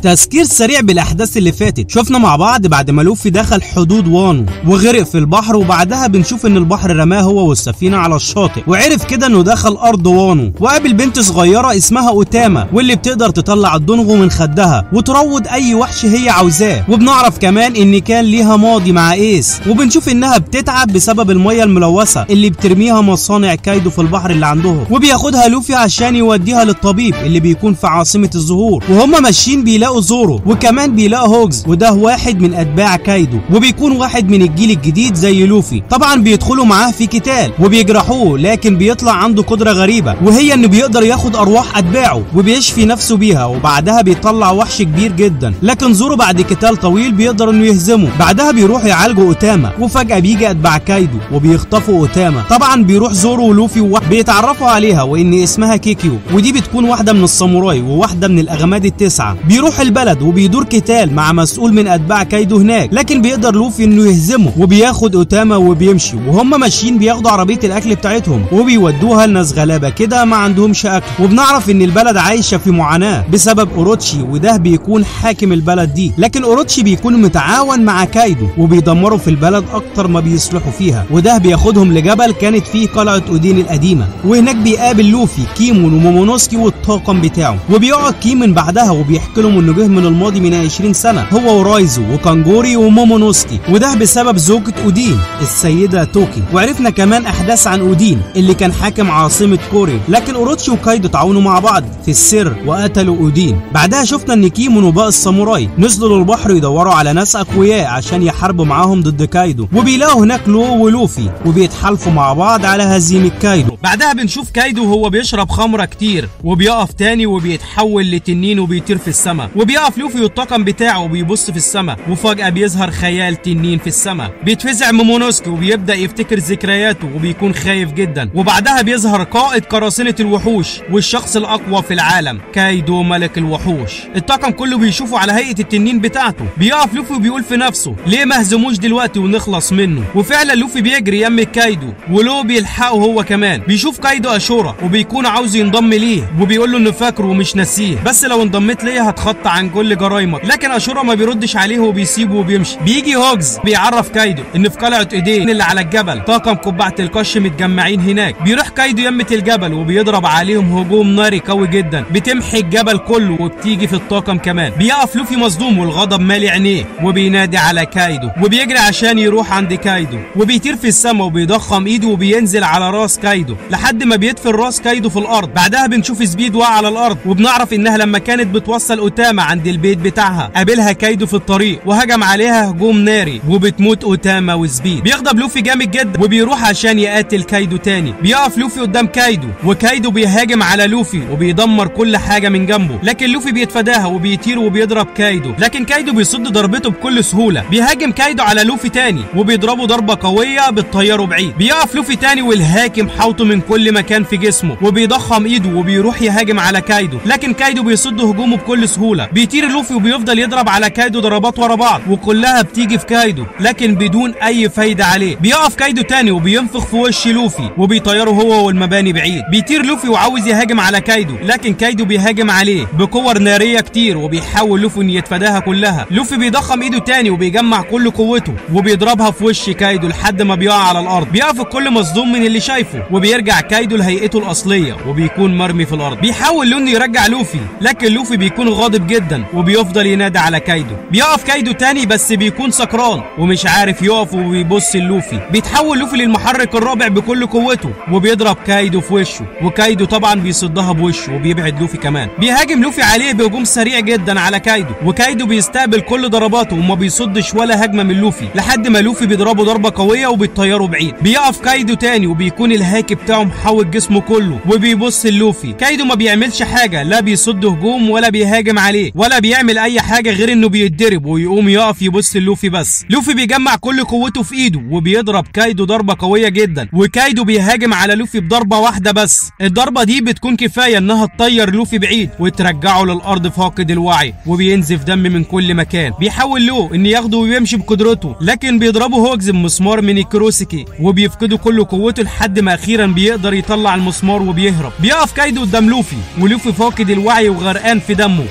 تذكير سريع بالاحداث اللي فاتت شفنا مع بعض بعد ما لوفي دخل حدود وانو وغرق في البحر وبعدها بنشوف ان البحر رماه هو والسفينه على الشاطئ وعرف كده انه دخل ارض وانو وقابل بنت صغيره اسمها اوتاما واللي بتقدر تطلع الدونغو من خدها وتروض اي وحش هي عاوزاه وبنعرف كمان ان كان ليها ماضي مع ايس وبنشوف انها بتتعب بسبب الميه الملوثه اللي بترميها مصانع كايدو في البحر اللي عندهم وبياخدها لوفي عشان يوديها للطبيب اللي بيكون في عاصمه الزهور وهم ماشيين بيلاقوا زورو وكمان بيلاقوا هوجز وده واحد من اتباع كايدو وبيكون واحد من الجيل الجديد زي لوفي طبعا بيدخلوا معاه في قتال وبيجرحوه لكن بيطلع عنده قدره غريبه وهي انه بيقدر ياخد ارواح اتباعه وبيشفي نفسه بيها وبعدها بيطلع وحش كبير جدا لكن زورو بعد قتال طويل بيقدر انه يهزمه بعدها بيروح يعالجوا اوتاما وفجاه بيجي اتباع كايدو وبيخطفوا اوتاما طبعا بيروح زورو ولوفي وواحد بيتعرفوا عليها وان اسمها كيكيو ودي بتكون واحده من الساموراي وواحده من الاغماد التسعه بيروح البلد وبيدور قتال مع مسؤول من اتباع كايدو هناك لكن بيقدر لوفي انه يهزمه وبياخد اوتاما وبيمشي وهم ماشيين بياخدوا عربيه الاكل بتاعتهم وبيودوها لناس غلابه كده ما عندهمش اكل وبنعرف ان البلد عايشه في معاناه بسبب اوروتشي وده بيكون حاكم البلد دي لكن اوروتشي بيكون متعاون مع كايدو وبيدمروا في البلد اكتر ما بيصلحوا فيها وده بياخدهم لجبل كانت فيه قلعه اودين القديمه وهناك بيقابل لوفي كيمون ومومونوسكي والطاقم بتاعه وبيقعد كيمون بعدها وبيحكي لهم انه جه من الماضي من 20 سنه هو ورايزو وكانجوري ومومونوسكي وده بسبب زوجة اودين السيده توكي وعرفنا كمان احداث عن اودين اللي كان حاكم عاصمه كوري لكن اوروتشي وكايدو تعاونوا مع بعض في السر وقتلوا اودين بعدها شفنا ان كيمون وباقي الساموراي نزلوا للبحر يدوروا على ناس اقوياء عشان يحاربوا معاهم ضد كايدو وبيلاقوا هناك لو ولوفي وبيتحالفوا مع بعض على هزيمه كايدو بعدها بنشوف كايدو وهو بيشرب خمره كتير وبيقف تاني وبيتحول لتنين وبيطير في السماء وبيقف لوفي والطاقم بتاعه وبيبص في السماء وفجاه بيظهر خيال تنين في السماء بيتفزع مومونوسكي وبيبدا يفتكر ذكرياته وبيكون خايف جدا وبعدها بيظهر قائد قراصنه الوحوش والشخص الاقوى في العالم كايدو ملك الوحوش الطاقم كله بيشوفه على هيئه التنين بتاعته بيقف لوفي وبيقول في نفسه ليه ما هزموش دلوقتي ونخلص منه وفعلا لوفي بيجري يم كايدو ولو بيلحقه هو كمان بيشوف كايدو اشورا وبيكون عاوز ينضم ليه وبيقول له انه فاكره ومش ناسيه بس لو انضميت ليا هتخطى عن كل جرايمك لكن اشورا ما بيردش عليه وبيسيبه وبيمشي بيجي هوجز بيعرف كايدو ان في قلعه ايدين اللي على الجبل طاقم قبعه القش متجمعين هناك بيروح كايدو يمة الجبل وبيضرب عليهم هجوم ناري قوي جدا بتمحي الجبل كله وبتيجي في الطاقم كمان بيقف لوفي مصدوم والغضب مالي عينيه وبينادي على كايدو وبيجري عشان يروح عند كايدو وبيطير في السماء وبيضخم ايده وبينزل على راس كايدو لحد ما بيدفن راس كايدو في الارض بعدها بنشوف سبيد واقع على الارض وبنعرف انها لما كانت بتوصل اوتاما عند البيت بتاعها قابلها كايدو في الطريق وهجم عليها هجوم ناري وبتموت اوتاما وسبيد بيغضب لوفي جامد جدا وبيروح عشان يقاتل كايدو تاني بيقف لوفي قدام كايدو وكايدو بيهاجم على لوفي وبيدمر كل حاجه من جنبه لكن لوفي بيتفاداها وبيطير وبيضرب كايدو لكن كايدو بيصد ضربته بكل سهوله بيهاجم كايدو على لوفي تاني وبيضربه ضربه قويه بتطيره بعيد بيقف لوفي تاني والهاكم حوطه من كل مكان في جسمه وبيضخم ايده وبيروح يهاجم على كايدو لكن كايدو بيصد هجومه بكل سهوله بيطير لوفي وبيفضل يضرب على كايدو ضربات ورا بعض وكلها بتيجي في كايدو لكن بدون اي فايده عليه بيقف كايدو تاني وبينفخ في وش لوفي وبيطيره هو والمباني بعيد بيطير لوفي وعاوز يهاجم على كايدو لكن كايدو بيهاجم عليه بكور ناريه كتير وبيحاول لوفي انه يتفاداها كلها لوفي بيضخم ايده تاني وبيجمع كل قوته وبيضربها في وش كايدو لحد ما بيقع على الارض بيقف الكل مصدوم من اللي شايفه وبيرجع كايدو لهيئته الاصليه وبيكون مرمي في الارض بيحاول لونه يرجع لوفي لكن لوفي بيكون غاضب جدا وبيفضل ينادي على كايدو بيقف كايدو تاني بس بيكون سكران ومش عارف يقف وبيبص لوفي بيتحول لوفي للمحرك الرابع بكل قوته وبيضرب كايدو في وشه وكايدو طبعا بيصدها بوشه وبيبعد لوفي كمان بيهاجم لوفي عليه بهجوم سريع جدا على كايدو وكايدو بيستقبل كل ضرباته وما بيصدش ولا هجمه من لوفي لحد ما لوفي بيضربه ضربه قويه وبيطيره بعيد بيقف كايدو تاني وبيكون الهاك بتاعه محوط جسمه كله وبيبص للوفي كايدو ما بيعملش حاجه لا بيصد هجوم ولا بيهاجم عليه ولا بيعمل اي حاجه غير انه بيتضرب ويقوم يقف يبص للوفي بس لوفي بيجمع كل قوته في ايده وبيضرب كايدو ضربه قويه جدا وكايدو بيهاجم على لوفي بضربه واحده بس الضربه دي بتكون كفايه انها تطير لوفي بعيد وترجعه للارض فاقد الوعي وبينزف دم من كل مكان بيحاول له ان ياخده ويمشي بقدرته لكن بيضربه هوجز بمسمار من الكروسيكي وبيفقده كل قوته لحد ما اخيرا بيقدر يطلع المسمار وبيهرب بيقف كايدو قدام لوفي ولوفي فاقد الوعي وغرقان في دمه وبيقول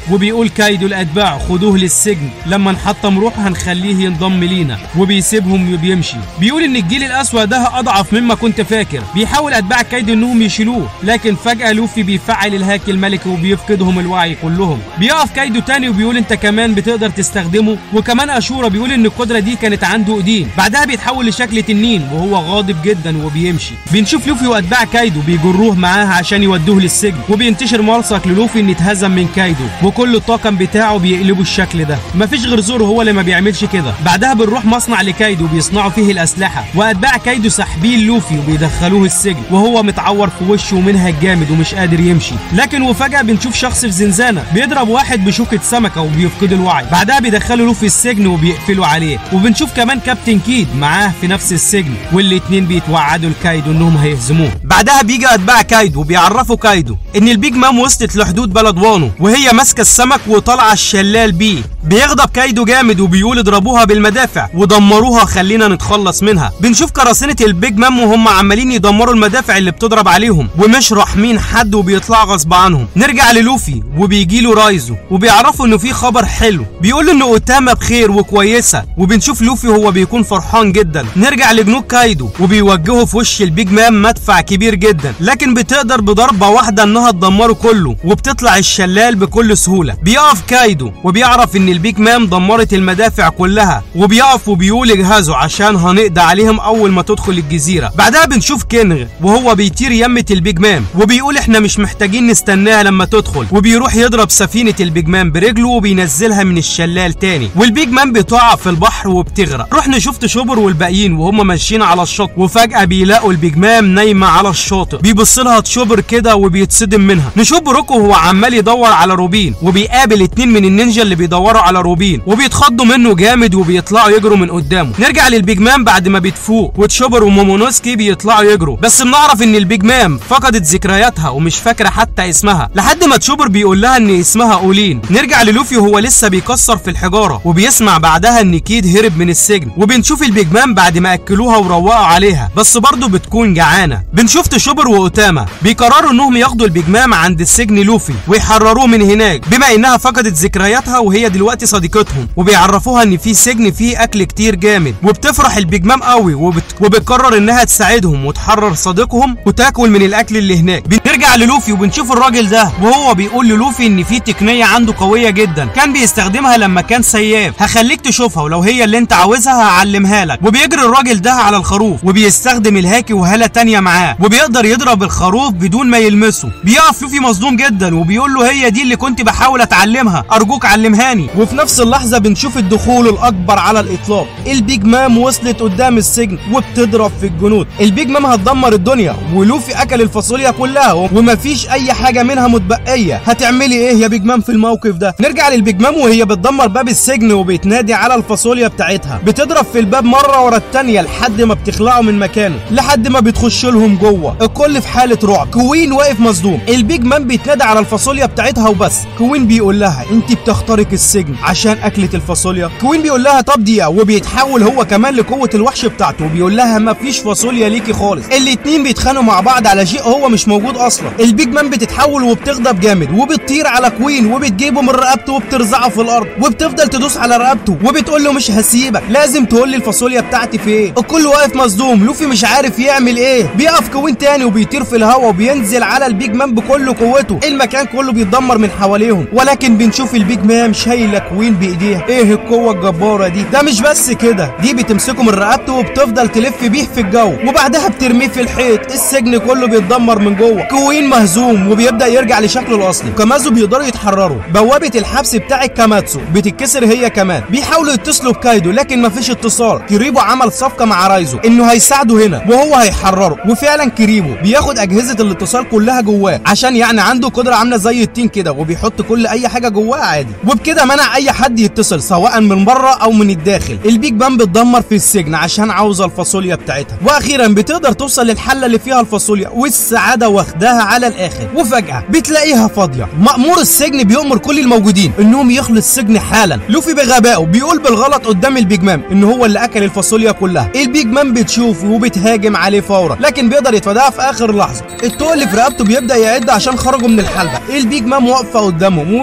بيقول كايدو لاتباعه خدوه للسجن لما نحطم روحه هنخليه ينضم لينا وبيسيبهم وبيمشي بيقول ان الجيل الاسود ده اضعف مما كنت فاكر بيحاول اتباع كايدو انهم يشيلوه لكن فجاه لوفي بيفعل الهاك الملكي وبيفقدهم الوعي كلهم بيقف كايدو تاني وبيقول انت كمان بتقدر تستخدمه وكمان اشورا بيقول ان القدره دي كانت عنده ايدين بعدها بيتحول لشكل تنين وهو غاضب جدا وبيمشي بنشوف لوفي واتباع كايدو بيجروه معاه عشان يودوه للسجن وبينتشر ملصق للوفي ان اتهزم من كايدو وكل الطاقم بتاعه بيقلبوا الشكل ده مفيش غير زورو هو اللي ما بيعملش كده بعدها بنروح مصنع لكايدو بيصنعوا فيه الاسلحه واتباع كايدو ساحبين لوفي وبيدخلوه السجن وهو متعور في وشه ومنهج جامد ومش قادر يمشي لكن وفجاه بنشوف شخص في زنزانه بيضرب واحد بشوكه سمكه وبيفقد الوعي بعدها بيدخلوا لوفي السجن وبيقفلوا عليه وبنشوف كمان كابتن كيد معاه في نفس السجن والاتنين بيتوعدوا لكايدو انهم هيهزموه بعدها بيجي اتباع كايدو وبيعرفوا كايدو ان البيج مام وصلت لحدود بلد وانو وهي ماسكه السمك وطالعه الشلال بيه بيغضب كايدو جامد وبيقول اضربوها بالمدافع ودمروها خلينا نتخلص منها بنشوف قراصنه البيج مام وهم عمالين يدمروا المدافع اللي بتضرب عليهم ومش راحمين حد وبيطلعوا غصب عنهم نرجع للوفي وبيجي له رايزو وبيعرفوا انه في خبر حلو بيقول انه اوتاما بخير وكويسه وبنشوف لوفي وهو بيكون فرحان جدا نرجع لجنود كايدو وبيوجهوا في وش البيج مام مدفع كبير جدا لكن بتقدر بضربه واحده انها تدمره كله وبتطلع الشلال بكل سهوله بيقف كايدو وبيعرف ان البيج مام دمرت المدافع كلها وبيقف وبيقول اجهزوا عشان هنقضي عليهم اول ما تدخل الجزيره بعدها بنشوف كينغ وهو بيطير يمة البيج مام وبيقول احنا مش محتاجين نستناها لما تدخل وبيروح يضرب سفينه البيج مام برجله وبينزلها من الشلال تاني والبيج مام بتقع في البحر وبتغرق رحنا شفت شوبر والباقيين وهم ماشيين على الشط وفجاه بيلاقوا البيج مام نايمه على الشاطئ بيبص لها تشوبر كده وبيتصدم منها نشوف بروكو وهو عمال يدور على روبين وبيقابل اتنين من النينجا اللي بيدوروا على روبين وبيتخضوا منه جامد وبيطلعوا يجروا من قدامه نرجع للبيج مام بعد ما بتفوق وتشوبر ومومونوسكي بيطلعوا يجروا بس بنعرف ان البيج مام فقدت ذكرياتها ومش فاكره حتى اسمها لحد ما تشوبر بيقول لها ان اسمها اولين نرجع للوفي وهو لسه بيكسر في الحجاره وبيسمع بعدها ان كيد هرب من السجن وبنشوف البيج مام بعد ما اكلوها وروقوا عليها بس برضه بتكون جعانه بنشوف تشوبر واوتاما بيقرروا انهم ياخدوا البيج مام عند السجن لوفي ويحرروه من هناك بما انها فقدت ذكرياتها وهي دلوقتي صديقتهم وبيعرفوها ان في سجن فيه اكل كتير جامد وبتفرح البيج مام قوي وبت... وبتقرر انها تساعدهم وتحرر صديقهم وتاكل من الاكل اللي هناك بنرجع للوفي وبنشوف الراجل ده وهو بيقول للوفي ان في تقنيه عنده قويه جدا كان بيستخدمها لما كان سياف هخليك تشوفها ولو هي اللي انت عاوزها هعلمها لك وبيجري الراجل ده على الخروف وبيستخدم الهاكي وهاله تانية معاه وبيقدر يضرب الخروف بدون ما يلمسه بيقف لوفي مصدوم جدا وبيقول له هي دي اللي كنت بحاول اتعلمها ارجوك علمهاني وفي نفس اللحظه بنشوف الدخول الاكبر على الاطلاق البيج مام وصلت قدام السجن وبتضرب في الجنود البيج مام هتدمر الدنيا ولوفي اكل الفاصوليا كلها ومفيش اي حاجه منها متبقيه هتعملي ايه يا بيج مام في الموقف ده نرجع للبيج مام وهي بتدمر باب السجن وبتنادي على الفاصوليا بتاعتها بتضرب في الباب مره ورا التانيه لحد ما بتخلعه من مكانه لحد ما بتخش لهم جوه الكل في حاله رعب كوين واقف مصدوم البيج مان بيتنادى على الفاصوليا بتاعتها وبس كوين بيقول لها انت بتخترق السجن عشان اكله الفاصوليا كوين بيقول لها طب دقيقه وبيتحول هو كمان لقوه الوحش بتاعته وبيقول لها ما فيش فاصوليا ليكي خالص الاتنين بيتخانقوا مع بعض على شيء هو مش موجود اصلا البيج مان بتتحول وبتغضب جامد وبتطير على كوين وبتجيبه من رقبته وبترزعه في الارض وبتفضل تدوس على رقبته وبتقول له مش هسيبك لازم تقول لي الفاصوليا بتاعتي فين الكل واقف مصدوم لوفي مش عارف يعمل ايه بيقف كوين تاني وبيطير في الهواء وبينزل على البيج مان بكل قوته المكان كله بيتدمر من حواليهم ولكن بنشوف البيج مان شايله كوين بايديها ايه القوه الجباره دي ده مش بس كده دي بتمسكه من رقبته وبتفضل تلف بيه في الجو وبعدها بترميه في الحيط السجن كله بيتدمر من جوه كوين مهزوم وبيبدا يرجع لشكله الاصلي كامازو بيقدروا يتحرروا بوابه الحبس بتاع كاماتسو بتتكسر هي كمان بيحاولوا يتصلوا بكايدو لكن مفيش اتصال كريبو عمل صفقه مع رايزو انه هيساعده هنا وهو هيحرره وفعلا كريبو بياخد اجهزه الاتصال كلها جواه عشان يعني عنده قدره عامله زي التين كده وبيحط كل اي حاجه جواه عادي وبكده منع اي حد يتصل سواء من بره او من الداخل البيج بام بتدمر في السجن عشان عاوزه الفاصوليا بتاعتها واخيرا بتقدر توصل للحله اللي فيها الفاصوليا والسعاده واخداها على الاخر وفجاه بتلاقيها فاضيه مأمور السجن بيأمر كل الموجودين انهم يخلوا السجن حالا لوفي بغبائه بيقول بالغلط قدام البيج مام ان هو اللي اكل الفاصوليا كلها البيج مام بتشوفه وبتهاجم عليه فورا لكن بيقدر يتفاداها في اخر لحظه الطوق اللي في رقبته بيبدا يعد عشان خرجوا من الحلبه البيج مام واقفه قدامهم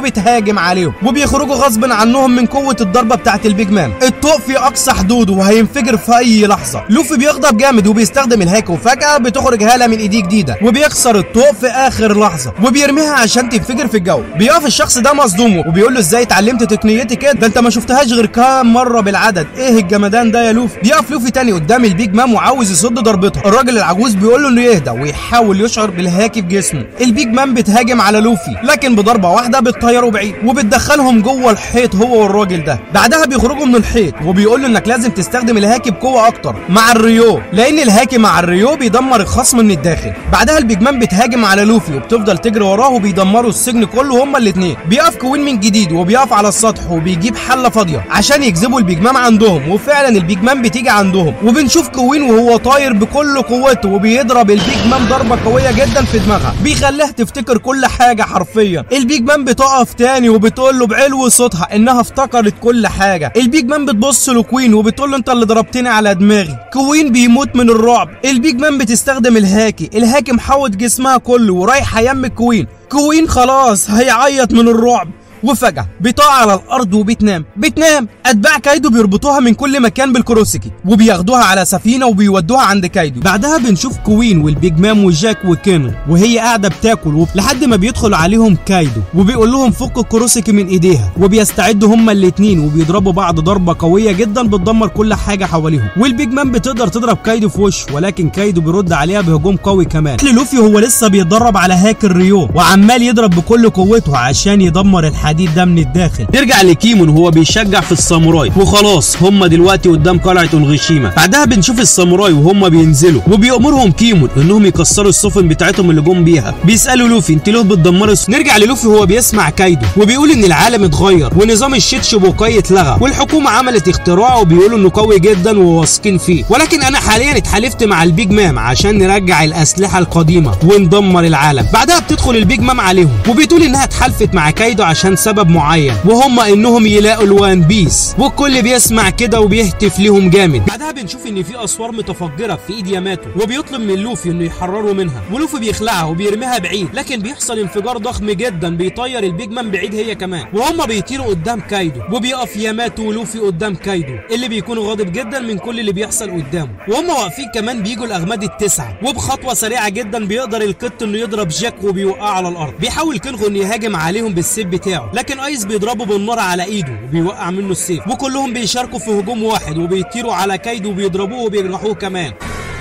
وبتهاجم عليهم وبيخرجوا غصب عنهم من قوه الضربه بتاعت البيج مان الطوق في اقصى حدوده وهينفجر في اي لحظه لوفي بيغضب جامد وبيستخدم الهاك وفجاه بتخرج هاله من ايديه جديده وبيكسر الطوق في اخر لحظه وبيرميها عشان تنفجر في الجو بيقف الشخص ده مصدوم وبيقول له ازاي اتعلمت تقنيتي كده ده انت ما شفتهاش غير كام مره بالعدد ايه الجمدان ده يا لوفي بيقف لوفي تاني قدام البيج مام وعاوز يصد ضربته الراجل العجوز بيقول له انه يهدى ويحاول يشعر بالهاكي في جسمه البيج مان بتهاجم على لوفي لكن بضربه واحده بتطيره بعيد وبتدخلهم جوه الحيط هو والراجل ده بعدها بيخرجوا من الحيط وبيقول له انك لازم تستخدم الهاكي بقوه اكتر مع الريو لان الهاكي مع الريو بيدمر الخصم من الداخل بعدها البيج مان بتهاجم على لوفي وبتفضل تجري وراه وبيدمروا السجن كله هما الاثنين بيقف كوين من جديد وبيقف على السطح وبيجيب حله فاضيه عشان يجذبوا البيج مان عندهم وفعلا البيج مان بتيجي عندهم وبنشوف كوين وهو طاير بكل قوته وبيضرب البيج مان ضربه قويه جدا في دماغها بيخليها تفتكر كل حاجه حرفيا البيج مان بتقف تاني وبتقول له بعلو صوتها انها افتكرت كل حاجه البيج مان بتبص لكوين وبتقول له انت اللي ضربتني على دماغي كوين بيموت من الرعب البيج مان بتستخدم الهاكي الهاكي محوط جسمها كله ورايحه يم كوين كوين خلاص هيعيط من الرعب وفجأة بتقع على الأرض وبتنام بتنام أتباع كايدو بيربطوها من كل مكان بالكروسيكي وبياخدوها على سفينة وبيودوها عند كايدو بعدها بنشوف كوين والبيج مام وجاك وكينو وهي قاعدة بتاكل وف- لحد ما بيدخل عليهم كايدو وبيقول لهم فكوا الكروسيكي من ايديها وبيستعدوا هما الاتنين وبيضربوا بعض ضربة قوية جدا بتدمر كل حاجة حواليهم والبيج مان بتقدر تضرب كايدو في وشه ولكن كايدو بيرد عليها بهجوم قوي كمان لوفي هو لسه بيتدرب على هاك الريو وعمال يضرب بكل قوته عشان يدمر الحديد ده من الداخل نرجع لكيمون وهو بيشجع في الساموراي وخلاص هم دلوقتي قدام قلعه اونغيشيما بعدها بنشوف الساموراي وهم بينزلوا وبيأمرهم كيمون انهم يكسروا السفن بتاعتهم اللي جم بيها بيسالوا لوفي انت ليه بتدمروا الس- نرجع للوفي وهو بيسمع كايدو وبيقول ان العالم اتغير ونظام الشيتشبوكاي اتلغى والحكومه عملت اختراع وبيقولوا انه قوي جدا وواثقين فيه ولكن انا حاليا اتحالفت مع البيج مام عشان نرجع الاسلحه القديمه وندمر العالم بعدها بتدخل البيج مام عليهم وبتقول انها اتحالفت مع كايدو عشان سبب معين وهم انهم يلاقوا الوان بيس والكل بيسمع كده وبيهتف ليهم جامد بعدها بنشوف ان في اسوار متفجره في ايد ياماتو وبيطلب من لوفي انه يحرروا منها ولوفي بيخلعها وبيرميها بعيد لكن بيحصل انفجار ضخم جدا بيطير البيج مان بعيد هي كمان وهم بيطيروا قدام كايدو وبيقف ياماتو ولوفي قدام كايدو اللي بيكون غاضب جدا من كل اللي بيحصل قدامه وهم واقفين كمان بيجوا الاغماد التسعه وبخطوه سريعه جدا بيقدر القط انه يضرب جاك وبيوقعه على الارض بيحاول كينغو انه يهاجم عليهم بالسيف بتاعه لكن ايس بيضربه بالنار على ايده وبيوقع منه السيف وكلهم بيشاركوا في هجوم واحد وبيطيروا على كايدو وبيضربوه وبيجرحوه كمان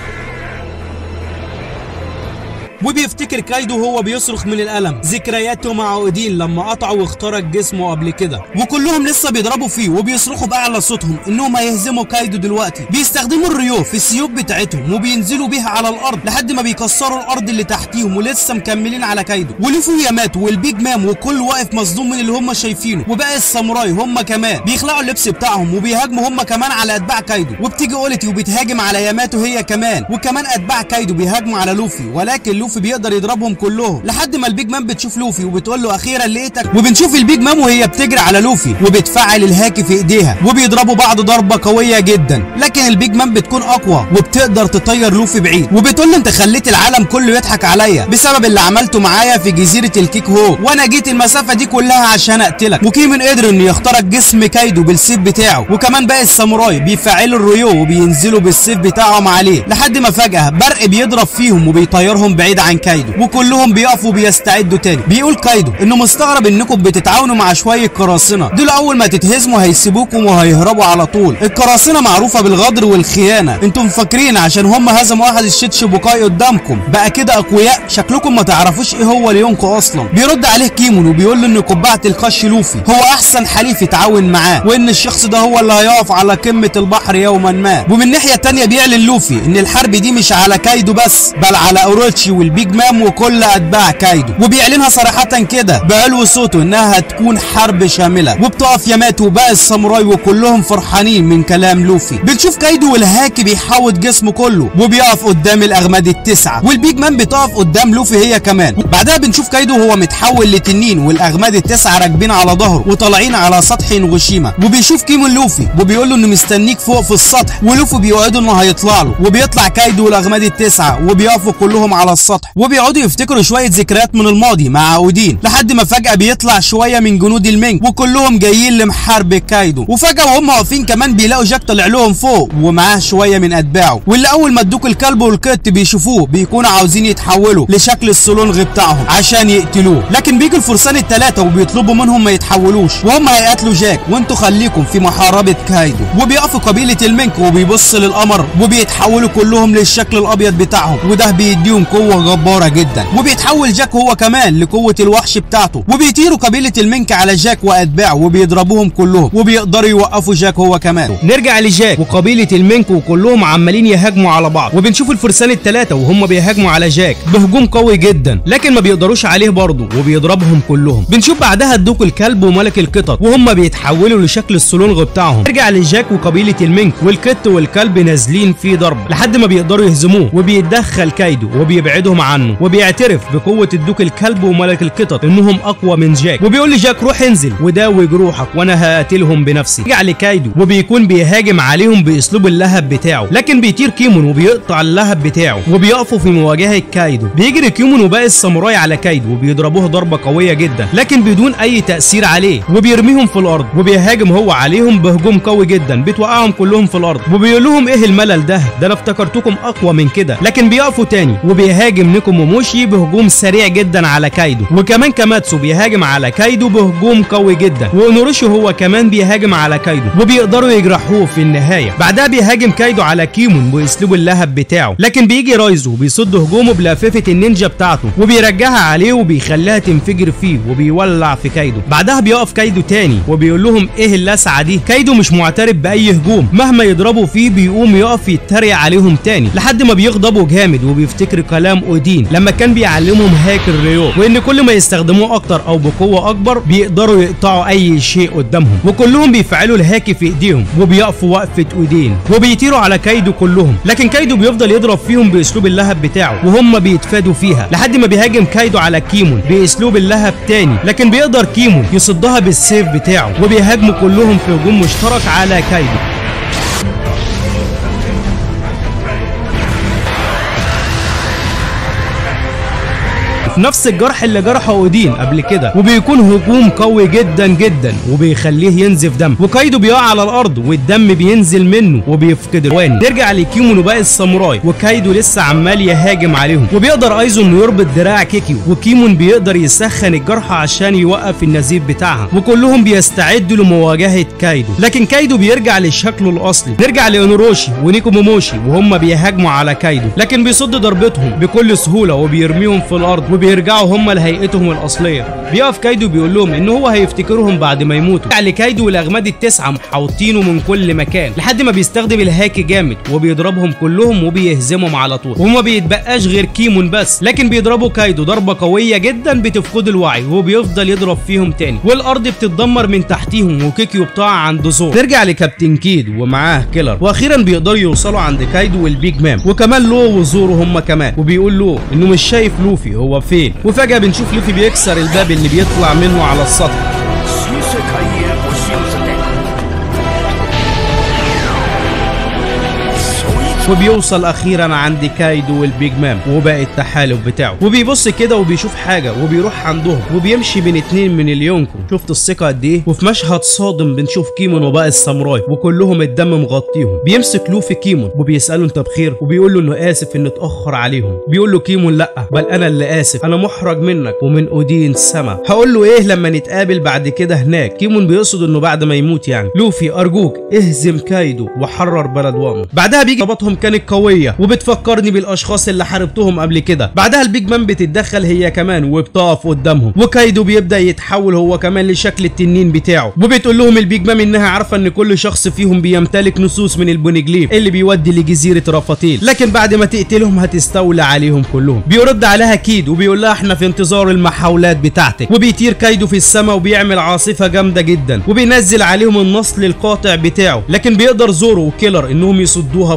وبيفتكر كايدو وهو بيصرخ من الألم ذكرياته مع أودين لما قطعه واخترق جسمه قبل كده وكلهم لسه بيضربوا فيه وبيصرخوا بأعلى صوتهم إنهم هيهزموا كايدو دلوقتي بيستخدموا الريو في السيوف بتاعتهم وبينزلوا بيها على الأرض لحد ما بيكسروا الأرض اللي تحتيهم ولسه مكملين على كايدو ولوفي وياماتو والبيج مام وكل واقف مصدوم من اللي هم شايفينه وباقي الساموراي هم كمان بيخلعوا اللبس بتاعهم وبيهاجموا هم كمان على أتباع كايدو وبتيجي اوليتي وبتهاجم على ياماتو هي كمان وكمان أتباع كايدو بيهاجموا على لوفي ولكن لوفي بيقدر يضربهم كلهم لحد ما البيج مان بتشوف لوفي وبتقول له اخيرا لقيتك وبنشوف البيج مان وهي بتجري على لوفي وبتفعل الهاكي في ايديها وبيضربوا بعض ضربه قويه جدا لكن البيج مان بتكون اقوى وبتقدر تطير لوفي بعيد وبتقول له انت خليت العالم كله يضحك عليا بسبب اللي عملته معايا في جزيره الكيك هو وانا جيت المسافه دي كلها عشان اقتلك وكيمن قدر انه يخترق جسم كايدو بالسيف بتاعه وكمان باقي الساموراي بيفعلوا الريو وبينزلوا بالسيف بتاعهم عليه لحد ما فجاه برق بيضرب فيهم وبيطيرهم بعيد عن كايدو وكلهم بيقفوا بيستعدوا تاني بيقول كايدو انه مستغرب انكم بتتعاونوا مع شويه قراصنه دول اول ما تتهزموا هيسيبوكم وهيهربوا على طول القراصنه معروفه بالغدر والخيانه انتم فاكرين عشان هم هزموا واحد الشيتش بوكاي قدامكم بقى كده اقوياء شكلكم ما تعرفوش ايه هو ليونكو اصلا بيرد عليه كيمون وبيقول له ان قبعه القش لوفي هو احسن حليف يتعاون معاه وان الشخص ده هو اللي هيقف على قمه البحر يوما ما ومن ناحيه تانية بيعلن لوفي ان الحرب دي مش على كايدو بس بل على اوروتشي والبيج مام وكل اتباع كايدو وبيعلنها صراحه كده بعلو صوته انها هتكون حرب شامله وبتقف ياماتو وباقي الساموراي وكلهم فرحانين من كلام لوفي بنشوف كايدو والهاكي بيحوط جسمه كله وبيقف قدام الاغماد التسعه والبيج مان بتقف قدام لوفي هي كمان بعدها بنشوف كايدو وهو متحول لتنين والاغماد التسعه راكبين على ظهره وطالعين على سطح نغوشيما وبيشوف كيمون لوفي وبيقول له انه مستنيك فوق في السطح ولوفي بيوعده انه هيطلع له وبيطلع كايدو والاغماد التسعه وبيقفوا كلهم على السطح السطح وبيقعدوا يفتكروا شويه ذكريات من الماضي مع اودين لحد ما فجاه بيطلع شويه من جنود المينج وكلهم جايين لمحارب كايدو وفجاه وهم واقفين كمان بيلاقوا جاك طلع لهم فوق ومعاه شويه من اتباعه واللي اول ما ادوك الكلب والقط بيشوفوه بيكونوا عاوزين يتحولوا لشكل السلونغ بتاعهم عشان يقتلوه لكن بيجوا الفرسان الثلاثه وبيطلبوا منهم ما يتحولوش وهم هيقتلوا جاك وانتوا خليكم في محاربه كايدو وبيقفوا قبيله المينك وبيبص للقمر وبيتحولوا كلهم للشكل الابيض بتاعهم وده بيديهم قوه جباره جدا وبيتحول جاك هو كمان لقوه الوحش بتاعته وبيطيروا قبيله المينك على جاك واتباعه وبيضربوهم كلهم وبيقدروا يوقفوا جاك هو كمان نرجع لجاك وقبيله المينك وكلهم عمالين يهاجموا على بعض وبنشوف الفرسان الثلاثه وهم بيهاجموا على جاك بهجوم قوي جدا لكن ما بيقدروش عليه برضه وبيضربهم كلهم بنشوف بعدها الدوق الكلب وملك القطط وهم بيتحولوا لشكل السلونغ بتاعهم نرجع لجاك وقبيله المينك والقط والكلب نازلين في ضرب لحد ما بيقدروا يهزموه وبيتدخل كايدو وبيبعدهم عنه وبيعترف بقوه الدوق الكلب وملك القطط انهم اقوى من جاك وبيقول لجاك روح انزل وداوي جروحك وانا هقتلهم بنفسي رجع لكايدو وبيكون بيهاجم عليهم باسلوب اللهب بتاعه لكن بيطير كيمون وبيقطع اللهب بتاعه وبيقفوا في مواجهه كايدو بيجري كيمون وباقي الساموراي على كايدو وبيضربوه ضربه قويه جدا لكن بدون اي تاثير عليه وبيرميهم في الارض وبيهاجم هو عليهم بهجوم قوي جدا بتوقعهم كلهم في الارض وبيقول لهم ايه الملل ده ده انا افتكرتكم اقوى من كده لكن بيقفوا تاني وبيهاجم نيكو موموشي بهجوم سريع جدا على كايدو وكمان كاماتسو بيهاجم على كايدو بهجوم قوي جدا واونوروشي هو كمان بيهاجم على كايدو وبيقدروا يجرحوه في النهايه بعدها بيهاجم كايدو على كيمون باسلوب اللهب بتاعه لكن بيجي رايزو وبيصد هجومه بلاففه النينجا بتاعته وبيرجعها عليه وبيخليها تنفجر فيه وبيولع في كايدو بعدها بيقف كايدو تاني وبيقول لهم ايه اللسعه دي كايدو مش معترف باي هجوم مهما يضربوا فيه بيقوم يقف يتريق عليهم تاني لحد ما بيغضبوا جامد وبيفتكر كلام اودين لما كان بيعلمهم هاك الريو وان كل ما يستخدموه اكتر او بقوه اكبر بيقدروا يقطعوا اي شيء قدامهم وكلهم بيفعلوا الهاك في ايديهم وبيقفوا وقفه اودين وبيطيروا على كايدو كلهم لكن كايدو بيفضل يضرب فيهم باسلوب اللهب بتاعه وهم بيتفادوا فيها لحد ما بيهاجم كايدو على كيمون باسلوب اللهب تاني لكن بيقدر كيمون يصدها بالسيف بتاعه وبيهاجموا كلهم في هجوم مشترك على كايدو نفس الجرح اللي جرحه اودين قبل كده وبيكون هجوم قوي جدا جدا وبيخليه ينزف دم وكايدو بيقع على الارض والدم بينزل منه وبيفقد الوان نرجع لكيمون وباقي الساموراي وكايدو لسه عمال يهاجم عليهم وبيقدر ايزو انه يربط دراع كيكيو وكيمون بيقدر يسخن الجرح عشان يوقف النزيف بتاعها وكلهم بيستعدوا لمواجهه كايدو لكن كايدو بيرجع لشكله الاصلي نرجع لاونوروشي ونيكو موموشي وهم بيهاجموا على كايدو لكن بيصد ضربتهم بكل سهوله وبيرميهم في الارض وبيرجعوا هم لهيئتهم الاصليه بيقف كايدو بيقول لهم ان هو هيفتكرهم بعد ما يموتوا يعني كايدو والاغماد التسعه محاوطينه من كل مكان لحد ما بيستخدم الهاك جامد وبيضربهم كلهم وبيهزمهم على طول وما بيتبقاش غير كيمون بس لكن بيضربوا كايدو ضربه قويه جدا بتفقد الوعي وبيفضل يضرب فيهم تاني والارض بتتدمر من تحتيهم وكيكيو بتقع عند زور نرجع لكابتن كيد ومعاه كيلر واخيرا بيقدروا يوصلوا عند كايدو والبيج مان وكمان لو وزورو هم كمان وبيقول له انه مش شايف لوفي هو فين وفجاه بنشوف لوفي بيكسر الباب اللي بيطلع منه على السطح 新世界へ押し寄せてそいつ وبيوصل اخيرا عند كايدو والبيج مان وباقي التحالف بتاعه وبيبص كده وبيشوف حاجه وبيروح عندهم وبيمشي بين اتنين من اليونكو شفت الثقه قد ايه وفي مشهد صادم بنشوف كيمون وباقي الساموراي وكلهم الدم مغطيهم بيمسك لوفي كيمون وبيساله انت بخير وبيقول له انه اسف انه اتاخر عليهم بيقول له كيمون لا بل انا اللي اسف انا محرج منك ومن اودين سما هقول له ايه لما نتقابل بعد كده هناك كيمون بيقصد انه بعد ما يموت يعني لوفي ارجوك اهزم كايدو وحرر بلد وانو بعدها بيجي ضرباتهم كانت قويه وبتفكرني بالاشخاص اللي حاربتهم قبل كده بعدها البيج مان بتتدخل هي كمان وبتقف قدامهم وكايدو بيبدا يتحول هو كمان لشكل التنين بتاعه وبتقول لهم البيج مان انها عارفه ان كل شخص فيهم بيمتلك نصوص من البونجليف اللي بيودي لجزيره رافاتيل لكن بعد ما تقتلهم هتستولى عليهم كلهم بيرد عليها كيد وبيقول لها احنا في انتظار المحاولات بتاعتك وبيطير كايدو في السماء وبيعمل عاصفه جامده جدا وبينزل عليهم النصل القاطع بتاعه لكن بيقدر زورو وكيلر انهم يصدوها بكل سهوله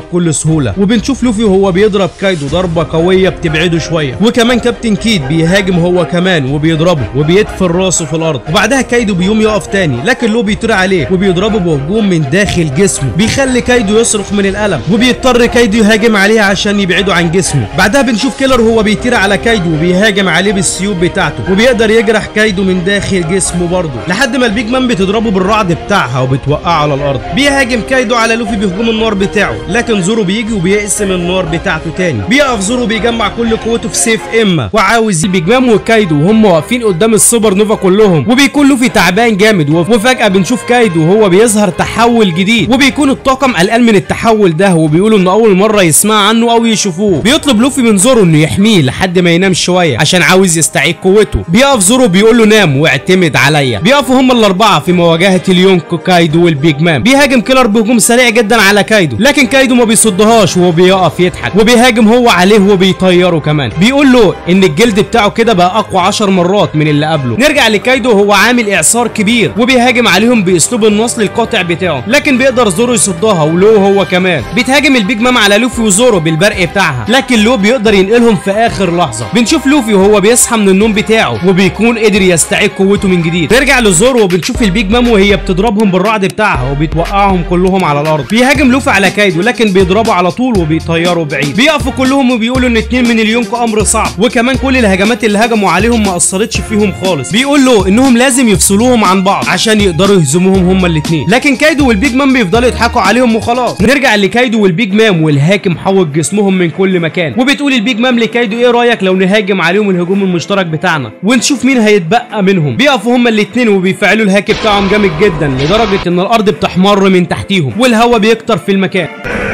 بسهوله وبنشوف لوفي وهو بيضرب كايدو ضربه قويه بتبعده شويه وكمان كابتن كيد بيهاجم هو كمان وبيضربه وبيدفن راسه في الارض وبعدها كايدو بيقوم يقف تاني لكن لو بيطير عليه وبيضربه بهجوم من داخل جسمه بيخلي كايدو يصرخ من الالم وبيضطر كايدو يهاجم عليه عشان يبعده عن جسمه بعدها بنشوف كيلر وهو بيطير على كايدو وبيهاجم عليه بالسيوف بتاعته وبيقدر يجرح كايدو من داخل جسمه برضه لحد ما البيج مان بتضربه بالرعد بتاعها وبتوقعه على الارض بيهاجم كايدو على لوفي بهجوم النار بتاعه لكن زورو بيجي وبيقسم النار بتاعته تاني بيقف زورو بيجمع كل قوته في سيف اما وعاوز البيج مان وكايدو وهم واقفين قدام السوبر نوفا كلهم وبيكون لوفي تعبان جامد وفجاه بنشوف كايدو وهو بيظهر تحول جديد وبيكون الطاقم قلقان من التحول ده وبيقولوا انه اول مره يسمع عنه او يشوفوه بيطلب لوفي من زورو انه يحميه لحد ما ينام شويه عشان عاوز يستعيد قوته بيقف زورو بيقول له نام واعتمد عليا بيقفوا هم الاربعه في مواجهه اليونكو كايدو والبيج مان بيهاجم كيلر بهجوم سريع جدا على كايدو لكن كايدو ما بيصدهاش وهو بيقف يضحك وبيهاجم هو عليه وبيطيره كمان بيقول له ان الجلد بتاعه كده بقى اقوى 10 مرات من اللي قبله نرجع لكايدو هو عامل اعصار كبير وبيهاجم عليهم باسلوب النصل القاطع بتاعه لكن بيقدر زورو يصدها ولو هو كمان بيتهاجم البيج مام على لوفي وزورو بالبرق بتاعها لكن لو بيقدر ينقلهم في اخر لحظه بنشوف لوفي وهو بيصحى من النوم بتاعه وبيكون قدر يستعيد قوته من جديد نرجع لزورو وبنشوف البيج مام وهي بتضربهم بالرعد بتاعها وبتوقعهم كلهم على الارض بيهاجم لوفي على كايدو لكن بيضربه على طول وبيطيره بعيد بيقفوا كلهم وبيقولوا ان اتنين من اليونكو امر صعب وكمان كل الهجمات اللي هجموا عليهم ما اثرتش فيهم خالص بيقول له انهم لازم يفصلوهم عن بعض عشان يقدروا يهزموهم هما الاثنين لكن كايدو والبيج مام بيفضلوا يضحكوا عليهم وخلاص نرجع لكايدو والبيج مام والهاكم حوط جسمهم من كل مكان وبتقول البيج مام لكايدو ايه رايك لو نهاجم عليهم الهجوم المشترك بتاعنا ونشوف مين هيتبقى منهم بيقفوا هما الاثنين وبيفعلوا الهاك بتاعهم جامد جدا لدرجه ان الارض بتحمر من تحتيهم والهواء بيكتر في المكان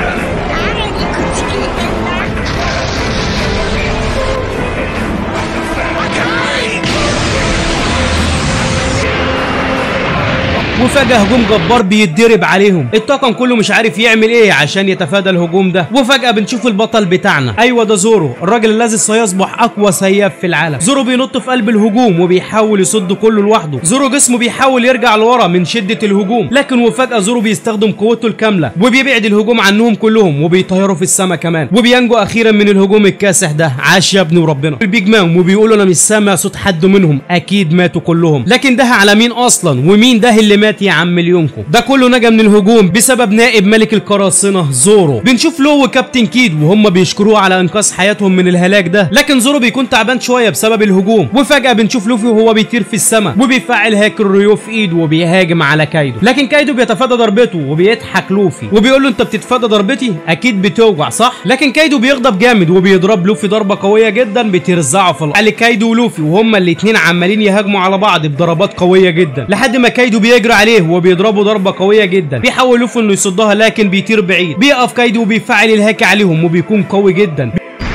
وفجأة هجوم جبار بيتضرب عليهم الطاقم كله مش عارف يعمل ايه عشان يتفادى الهجوم ده وفجأة بنشوف البطل بتاعنا ايوه ده زورو الراجل الذي سيصبح اقوى سياف في العالم زورو بينط في قلب الهجوم وبيحاول يصد كله لوحده زورو جسمه بيحاول يرجع لورا من شدة الهجوم لكن وفجأة زورو بيستخدم قوته الكاملة وبيبعد الهجوم عنهم كلهم وبيطيروا في السماء كمان وبينجو اخيرا من الهجوم الكاسح ده عاش يا ابني وربنا البيج مان وبيقولوا انا مش سامع صوت حد منهم اكيد ماتوا كلهم لكن ده على مين اصلا ومين ده اللي مات يا عم مليونكم ده كله نجا من الهجوم بسبب نائب ملك القراصنه زورو بنشوف لو وكابتن كيد وهم بيشكروه على انقاذ حياتهم من الهلاك ده لكن زورو بيكون تعبان شويه بسبب الهجوم وفجاه بنشوف لوفي وهو بيطير في السماء وبيفعل هاك الريو في ايده وبيهاجم على كايدو لكن كايدو بيتفادى ضربته وبيضحك لوفي وبيقول له انت بتتفادى ضربتي اكيد بتوجع صح لكن كايدو بيغضب جامد وبيضرب لوفي ضربه قويه جدا بترزعه في الارض كايدو ولوفي وهما الاتنين عمالين يهاجموا على بعض بضربات قويه جدا لحد ما كايدو بيجري عليه وبيضربه ضربه قويه جدا بيحاول لوفي انه يصدها لكن بيطير بعيد بيقف كايدو وبيفعل الهاك عليهم وبيكون قوي جدا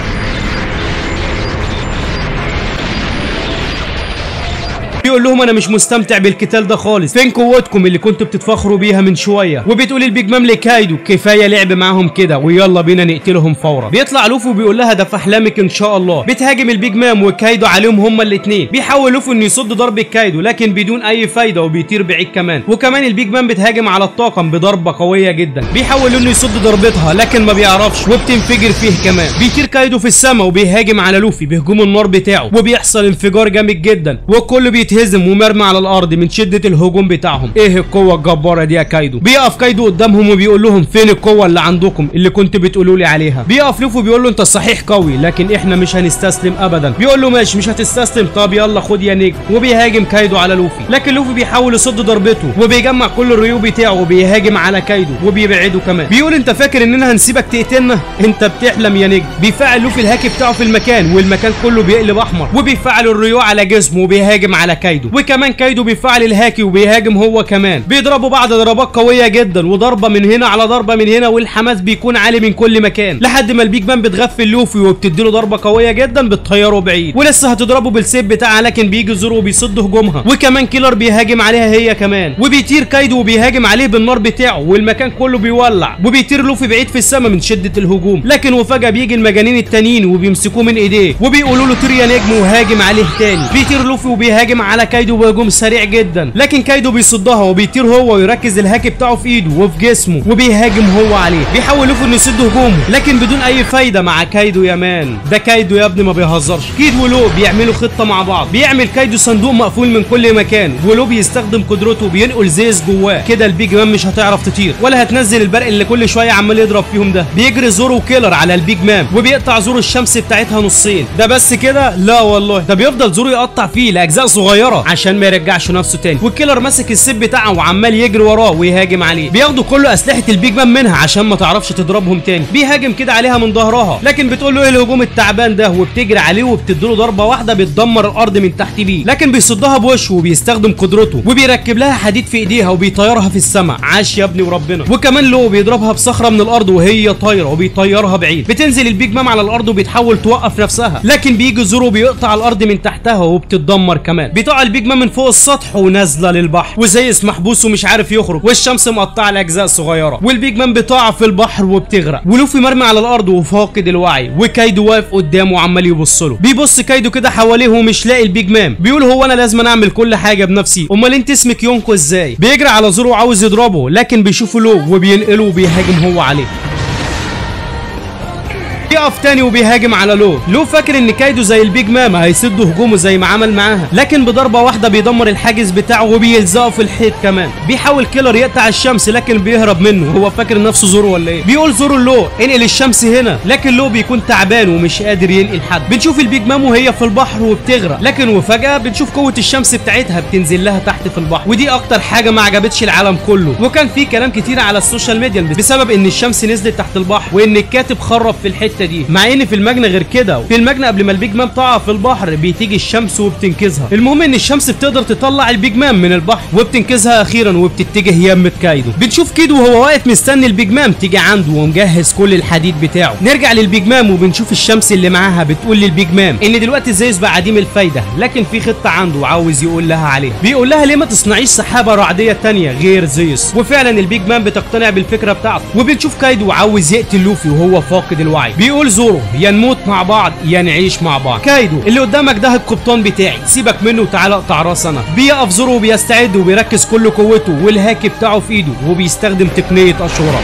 بيقول لهم انا مش مستمتع بالقتال ده خالص فين قوتكم اللي كنتوا بتتفخروا بيها من شويه وبتقول البيج مام لكايدو كفايه لعب معاهم كده ويلا بينا نقتلهم فورا بيطلع لوفي وبيقول لها ده في احلامك ان شاء الله بتهاجم البيج مام وكايدو عليهم هما الاثنين بيحاول لوفي انه يصد ضربه كايدو لكن بدون اي فايده وبيطير بعيد كمان وكمان البيج مام بتهاجم على الطاقم بضربه قويه جدا بيحاول انه يصد ضربتها لكن ما بيعرفش وبتنفجر فيه كمان بيطير كايدو في السماء وبيهاجم على لوفي بهجوم النار بتاعه وبيحصل انفجار جامد جدا والكل بيتهزم ومرمي على الارض من شده الهجوم بتاعهم ايه القوه الجباره دي يا كايدو بيقف كايدو قدامهم وبيقول لهم فين القوه اللي عندكم اللي كنت بتقولوا لي عليها بيقف لوفي بيقول له انت صحيح قوي لكن احنا مش هنستسلم ابدا بيقول له ماشي مش هتستسلم طب يلا خد يا نجم وبيهاجم كايدو على لوفي لكن لوفي بيحاول يصد ضربته وبيجمع كل الريو بتاعه وبيهاجم على كايدو وبيبعده كمان بيقول انت فاكر اننا هنسيبك تقتلنا انت بتحلم يا نجم بيفعل لوفي الهاك بتاعه في المكان والمكان كله بيقلب احمر وبيفعل الريو على جسمه وبيهاجم على كايدو وكمان كايدو بيفعل الهاكي وبيهاجم هو كمان بيضربوا بعض ضربات قويه جدا وضربه من هنا على ضربه من هنا والحماس بيكون عالي من كل مكان لحد ما البيج مان بتغفل لوفي وبتديله ضربه قويه جدا بتطيره بعيد ولسه هتضربه بالسيف بتاعها لكن بيجي زورو وبيصد هجومها وكمان كيلر بيهاجم عليها هي كمان وبيطير كايدو وبيهاجم عليه بالنار بتاعه والمكان كله بيولع وبيطير لوفي بعيد في السماء من شده الهجوم لكن وفجاه بيجي المجانين التانيين وبيمسكوه من ايديه وبيقولوا له طير يا نجم وهاجم عليه تاني بيطير لوفي وبيهاجم على على كايدو بهجوم سريع جدا لكن كايدو بيصدها وبيطير هو ويركز الهاك بتاعه في ايده وفي جسمه وبيهاجم هو عليه بيحاول لوفي انه يسد هجومه لكن بدون اي فايده مع كايدو يا مان ده كايدو يا ابني ما بيهزرش كيد ولو بيعملوا خطه مع بعض بيعمل كايدو صندوق مقفول من كل مكان ولو بيستخدم قدرته بينقل زيز جواه كده البيج مان مش هتعرف تطير ولا هتنزل البرق اللي كل شويه عمال يضرب فيهم ده بيجري زورو وكيلر على البيج مان وبيقطع زورو الشمس بتاعتها نصين ده بس كده لا والله ده بيفضل زورو يقطع فيه لاجزاء صغيره عشان ما يرجعش نفسه تاني والكيلر ماسك السيف بتاعه وعمال يجري وراه ويهاجم عليه بياخدوا كل اسلحه البيج مان منها عشان ما تعرفش تضربهم تاني بيهاجم كده عليها من ظهرها لكن بتقول له ايه الهجوم التعبان ده وبتجري عليه وبتديله ضربه واحده بتدمر الارض من تحت بيه لكن بيصدها بوشه وبيستخدم قدرته وبيركب لها حديد في ايديها وبيطيرها في السماء عاش يا ابني وربنا وكمان لو بيضربها بصخره من الارض وهي طايره وبيطيرها بعيد بتنزل البيج مام على الارض وبتحاول توقف نفسها لكن بيجي زورو بيقطع الارض من تحتها وبتتدمر كمان بتقع البيج مام من فوق السطح ونازله للبحر وزيس محبوس ومش عارف يخرج والشمس مقطعه لاجزاء صغيره والبيج مان بتقع في البحر وبتغرق ولوفي مرمي على الارض وفاقد الوعي وكايدو واقف قدامه وعمال يبص له بيبص كايدو كده حواليه ومش لاقي البيج مان بيقول هو انا لازم اعمل كل حاجه بنفسي امال انت اسمك يونكو ازاي بيجري على زورو وعاوز يضربه لكن بيشوفه لو وبينقله وبيهاجم هو عليه بيقف تاني وبيهاجم على لو لو فاكر ان كايدو زي البيج مام هيسد هجومه زي ما عمل معاها لكن بضربه واحده بيدمر الحاجز بتاعه وبيلزقه في الحيط كمان بيحاول كيلر يقطع الشمس لكن بيهرب منه هو فاكر نفسه زورو ولا ايه بيقول زورو لو انقل الشمس هنا لكن لو بيكون تعبان ومش قادر ينقل حد بنشوف البيج مام وهي في البحر وبتغرق لكن وفجاه بنشوف قوه الشمس بتاعتها بتنزل لها تحت في البحر ودي اكتر حاجه ما عجبتش العالم كله وكان في كلام كتير على السوشيال ميديا بسبب ان الشمس نزلت تحت البحر وان الكاتب خرب في الحته دي مع ان في المجنى غير كده في المجنى قبل ما البيج مان تقع في البحر بتيجي الشمس وبتنقذها المهم ان الشمس بتقدر تطلع البيج مان من البحر وبتنقذها اخيرا وبتتجه يمة كايدو بنشوف كيدو وهو واقف مستني البيج مان تيجي عنده ومجهز كل الحديد بتاعه نرجع للبيج مان وبنشوف الشمس اللي معاها بتقول للبيج مان ان دلوقتي زيوس بقى عديم الفايده لكن في خطه عنده وعاوز يقول لها عليها بيقول لها ليه ما تصنعيش سحابه رعديه تانية غير زيوس وفعلا البيج مان بتقتنع بالفكره بتاعته وبنشوف كايدو عاوز يقتل لوفي وهو فاقد الوعي بيقول زورو يا نموت مع بعض يا نعيش مع بعض كايدو اللي قدامك ده القبطان بتاعي سيبك منه وتعالى اقطع راس انا بيقف زورو وبيستعد وبيركز كل قوته والهاك بتاعه في ايده وبيستخدم تقنيه اشوره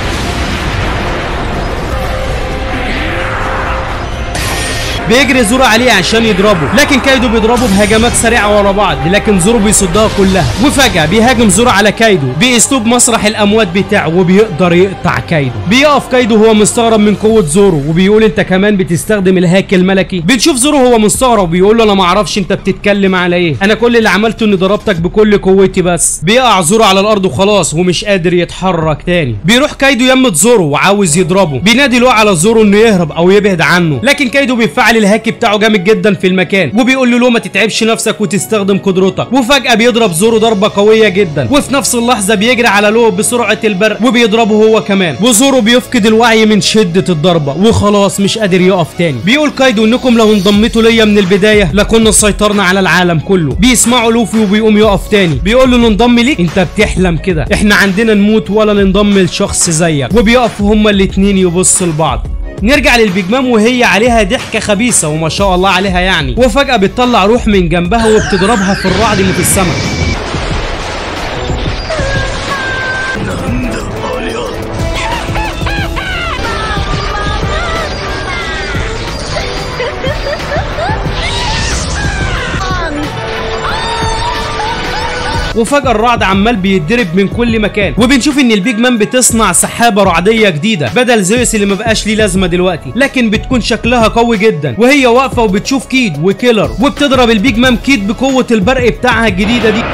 بيجري زورو عليه عشان يضربه لكن كايدو بيضربه بهجمات سريعه ورا بعض لكن زورو بيصدها كلها وفجاه بيهاجم زورو على كايدو باسلوب مسرح الاموات بتاعه وبيقدر يقطع كايدو بيقف كايدو هو مستغرب من قوه زورو وبيقول انت كمان بتستخدم الهاك الملكي بنشوف زورو هو مستغرب وبيقول له انا ما اعرفش انت بتتكلم على ايه انا كل اللي عملته اني ضربتك بكل قوتي بس بيقع زورو على الارض وخلاص ومش قادر يتحرك تاني بيروح كايدو يمة زورو وعاوز يضربه بينادي له على زورو انه يهرب او يبعد عنه لكن كايدو بيفعل الهاك بتاعه جامد جدا في المكان وبيقول له لو ما تتعبش نفسك وتستخدم قدرتك وفجاه بيضرب زورو ضربه قويه جدا وفي نفس اللحظه بيجري على لو بسرعه البرق وبيضربه هو كمان وزورو بيفقد الوعي من شده الضربه وخلاص مش قادر يقف تاني بيقول كايدو انكم لو انضميتوا ليا من البدايه لكنا سيطرنا على العالم كله بيسمعوا لوفي وبيقوم يقف تاني بيقول له ننضم ليك انت بتحلم كده احنا عندنا نموت ولا ننضم لشخص زيك وبيقفوا هما الاتنين يبصوا لبعض نرجع للبيج مام وهي عليها ضحكه خبيثه وما شاء الله عليها يعني وفجاه بتطلع روح من جنبها وبتضربها في الرعد اللي في السماء なんだありゃ وفجاه الرعد عمال بيتضرب من كل مكان وبنشوف ان البيج مان بتصنع سحابه رعديه جديده بدل زيوس اللي ما بقاش ليه لازمه دلوقتي لكن بتكون شكلها قوي جدا وهي واقفه وبتشوف كيد وكيلر وبتضرب البيج مان كيد بقوه البرق بتاعها الجديده دي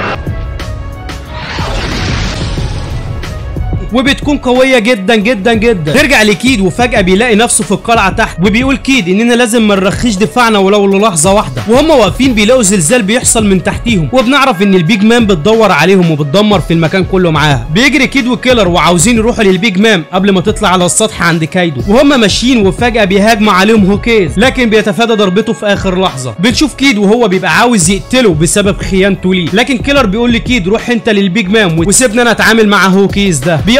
وبتكون قوية جدا جدا جدا ترجع لكيد وفجأة بيلاقي نفسه في القلعة تحت وبيقول كيد اننا لازم ما نرخيش دفاعنا ولو للحظة واحدة وهم واقفين بيلاقوا زلزال بيحصل من تحتيهم وبنعرف ان البيج مان بتدور عليهم وبتدمر في المكان كله معاها بيجري كيد وكيلر وعاوزين يروحوا للبيج مان قبل ما تطلع على السطح عند كايدو وهم ماشيين وفجأة بيهاجم عليهم هوكيز لكن بيتفادى ضربته في اخر لحظة بنشوف كيد وهو بيبقى عاوز يقتله بسبب خيانته ليه لكن كيلر بيقول لكيد روح انت للبيج مان وسيبني انا اتعامل مع هوكيز ده بيقف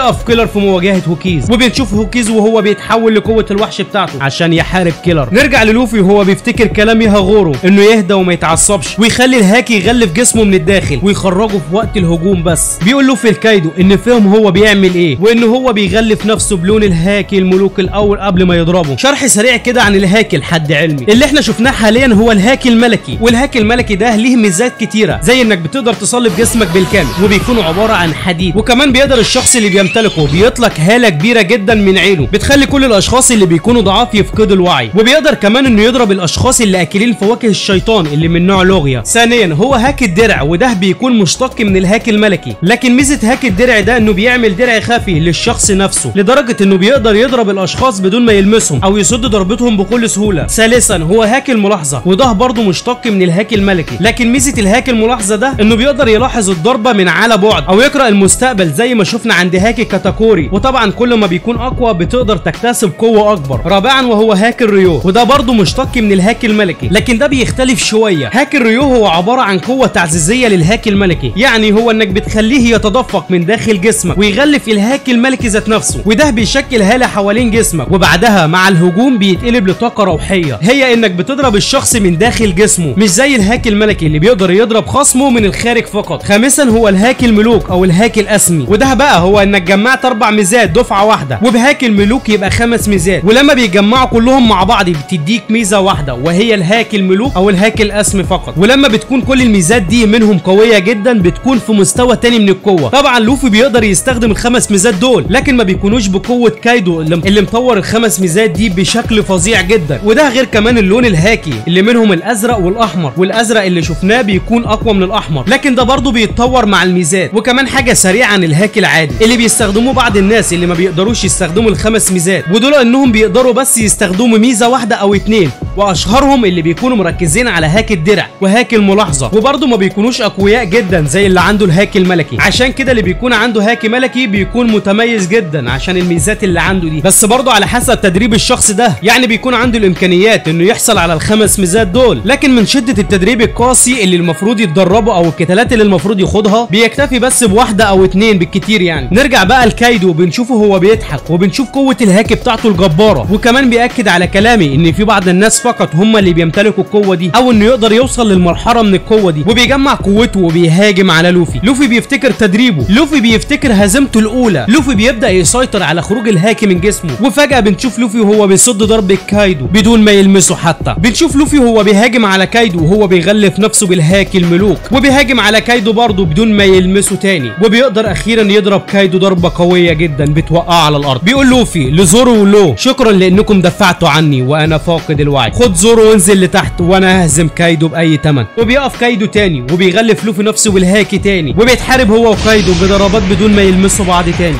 وبيقف كيلر في مواجهه هوكيز وبنشوف هوكيز وهو بيتحول لقوه الوحش بتاعته عشان يحارب كيلر نرجع للوفي وهو بيفتكر كلام يهاغورو انه يهدى وما يتعصبش ويخلي الهاكي يغلف جسمه من الداخل ويخرجه في وقت الهجوم بس بيقول لوفي الكايدو ان فهم هو بيعمل ايه وان هو بيغلف نفسه بلون الهاكي الملوك الاول قبل ما يضربه شرح سريع كده عن الهاكي لحد علمي اللي احنا شفناه حاليا هو الهاكي الملكي والهاكي الملكي ده ليه ميزات كتيره زي انك بتقدر تصلب جسمك بالكامل وبيكونوا عباره عن حديد وكمان بيقدر الشخص اللي بيمتلكه بيطلق هاله كبيره جدا من عينه بتخلي كل الاشخاص اللي بيكونوا ضعاف يفقدوا الوعي وبيقدر كمان انه يضرب الاشخاص اللي اكلين فواكه الشيطان اللي من نوع لوغيا ثانيا هو هاك الدرع وده بيكون مشتق من الهاك الملكي لكن ميزه هاك الدرع ده انه بيعمل درع خفي للشخص نفسه لدرجه انه بيقدر يضرب الاشخاص بدون ما يلمسهم او يصد ضربتهم بكل سهوله ثالثا هو هاك الملاحظه وده برضه مشتق من الهاك الملكي لكن ميزه الهاك الملاحظه ده انه بيقدر يلاحظ الضربه من على بعد او يقرا المستقبل زي ما شفنا عند هاكي كاتاكوري وطبعا كل ما بيكون اقوى بتقدر تكتسب قوه اكبر رابعا وهو هاك الريو وده برضه مشتق من الهاك الملكي لكن ده بيختلف شويه هاك الريو هو عباره عن قوه تعزيزيه للهاك الملكي يعني هو انك بتخليه يتدفق من داخل جسمك ويغلف الهاك الملكي ذات نفسه وده بيشكل هاله حوالين جسمك وبعدها مع الهجوم بيتقلب لطاقه روحيه هي انك بتضرب الشخص من داخل جسمه مش زي الهاك الملكي اللي بيقدر يضرب خصمه من الخارج فقط خامسا هو الهاك الملوك او الهاك الاسمي وده بقى هو انك جمعت اربع ميزات دفعه واحده وبهاك الملوك يبقى خمس ميزات ولما بيجمعوا كلهم مع بعض بتديك ميزه واحده وهي الهاك الملوك او الهاك الاسمي فقط ولما بتكون كل الميزات دي منهم قويه جدا بتكون في مستوى تاني من القوه طبعا لوفي بيقدر يستخدم الخمس ميزات دول لكن ما بيكونوش بقوه كايدو اللي اللي مطور الخمس ميزات دي بشكل فظيع جدا وده غير كمان اللون الهاكي اللي منهم الازرق والاحمر والازرق اللي شفناه بيكون اقوى من الاحمر لكن ده برضه بيتطور مع الميزات وكمان حاجه سريعه عن الهاك العادي اللي بيستخدموه بعض الناس اللي ما بيقدروش يستخدموا الخمس ميزات ودول انهم بيقدروا بس يستخدموا ميزه واحده او اتنين واشهرهم اللي بيكونوا مركزين على هاك الدرع وهاك الملاحظه وبرضه ما بيكونوش اقوياء جدا زي اللي عنده الهاك الملكي عشان كده اللي بيكون عنده هاك ملكي بيكون متميز جدا عشان الميزات اللي عنده دي بس برضه على حسب تدريب الشخص ده يعني بيكون عنده الامكانيات انه يحصل على الخمس ميزات دول لكن من شده التدريب القاسي اللي المفروض يتدربه او القتالات اللي المفروض ياخدها بيكتفي بس بواحده او اتنين بالكتير يعني نرجع بقى لكايدو وبنشوفه هو بيضحك وبنشوف قوه الهاك بتاعته الجباره وكمان بياكد على كلامي ان في بعض الناس فقط هم اللي بيمتلكوا القوه دي او انه يقدر يوصل للمرحله من القوه دي وبيجمع قوته وبيهاجم على لوفي لوفي بيفتكر تدريبه لوفي بيفتكر هزيمته الاولى لوفي بيبدا يسيطر على خروج الهاكي من جسمه وفجاه بنشوف لوفي وهو بيصد ضرب كايدو بدون ما يلمسه حتى بنشوف لوفي وهو بيهاجم على كايدو وهو بيغلف نفسه بالهاكي الملوك وبيهاجم على كايدو برضه بدون ما يلمسه تاني وبيقدر اخيرا يضرب كايدو ضربه قويه جدا بتوقعه على الارض بيقول لوفي لزورو ولو شكرا لانكم دفعتوا عني وانا فاقد الوعي خد زورو وانزل لتحت وانا ههزم كايدو باي تمن وبيقف كايدو تاني وبيغلف لوفي نفسه بالهاكي تاني وبيتحارب هو وكايدو بضربات بدون ما يلمسوا بعض تاني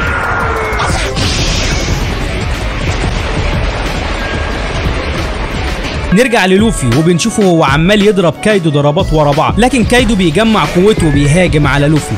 نرجع للوفي وبنشوفه هو عمال يضرب كايدو ضربات ورا بعض لكن كايدو بيجمع قوته وبيهاجم على لوفي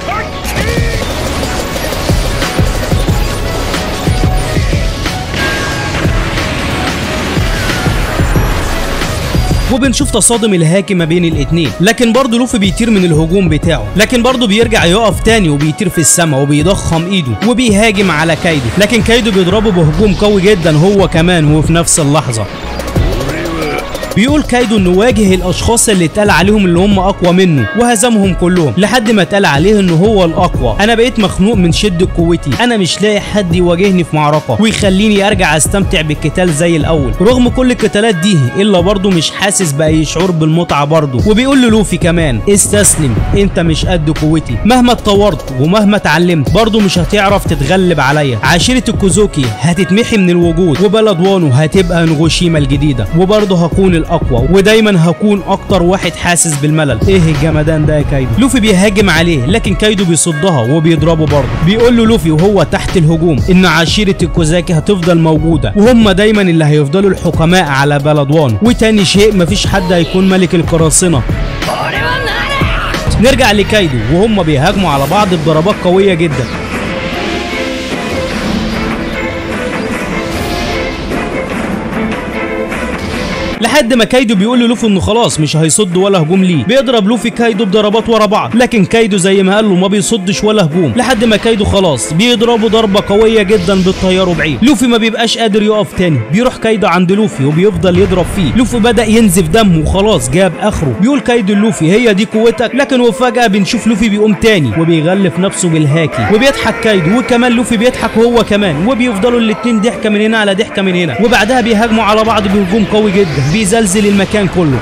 وبنشوف تصادم الهاكي ما بين الاتنين لكن برضه لوفي بيطير من الهجوم بتاعه لكن برضه بيرجع يقف تاني وبيطير في السماء وبيضخم ايده وبيهاجم على كايدو لكن كايدو بيضربه بهجوم قوي جدا هو كمان وفي نفس اللحظه بيقول كايدو انه واجه الاشخاص اللي اتقال عليهم اللي هم اقوى منه وهزمهم كلهم لحد ما اتقال عليه انه هو الاقوى انا بقيت مخنوق من شده قوتي انا مش لاقي حد يواجهني في معركه ويخليني ارجع استمتع بالقتال زي الاول رغم كل القتالات دي الا برضه مش حاسس باي شعور بالمتعه برضه وبيقول للوفي كمان استسلم انت مش قد قوتي مهما اتطورت ومهما اتعلمت برضه مش هتعرف تتغلب عليا عشيره الكوزوكي هتتمحي من الوجود وبلد وانو هتبقى نغوشيما الجديده وبرضه هكون الاقوى ودايما هكون اكتر واحد حاسس بالملل ايه الجمدان ده يا كايدو لوفي بيهاجم عليه لكن كايدو بيصدها وبيضربه برضه بيقول له لوفي وهو تحت الهجوم ان عشيره الكوزاكي هتفضل موجوده وهم دايما اللي هيفضلوا الحكماء على بلد وان وتاني شيء مفيش حد هيكون ملك القراصنه نرجع لكايدو وهم بيهاجموا على بعض بضربات قويه جدا لحد ما كايدو بيقول للوفي انه خلاص مش هيصد ولا هجوم ليه بيضرب لوفي كايدو بضربات ورا بعض لكن كايدو زي ما قال له ما بيصدش ولا هجوم لحد ما كايدو خلاص بيضربه ضربه قويه جدا بتطيره بعيد لوفي ما بيبقاش قادر يقف تاني بيروح كايدو عند لوفي وبيفضل يضرب فيه لوفي بدا ينزف دم وخلاص جاب اخره بيقول كايدو لوفي هي دي قوتك لكن وفجاه بنشوف لوفي بيقوم تاني وبيغلف نفسه بالهاكي وبيضحك كايدو وكمان لوفي بيضحك هو كمان وبيفضلوا الاتنين ضحكه من هنا على ضحكه من هنا وبعدها بيهاجموا على بعض بهجوم قوي جدا بيزلزل المكان كله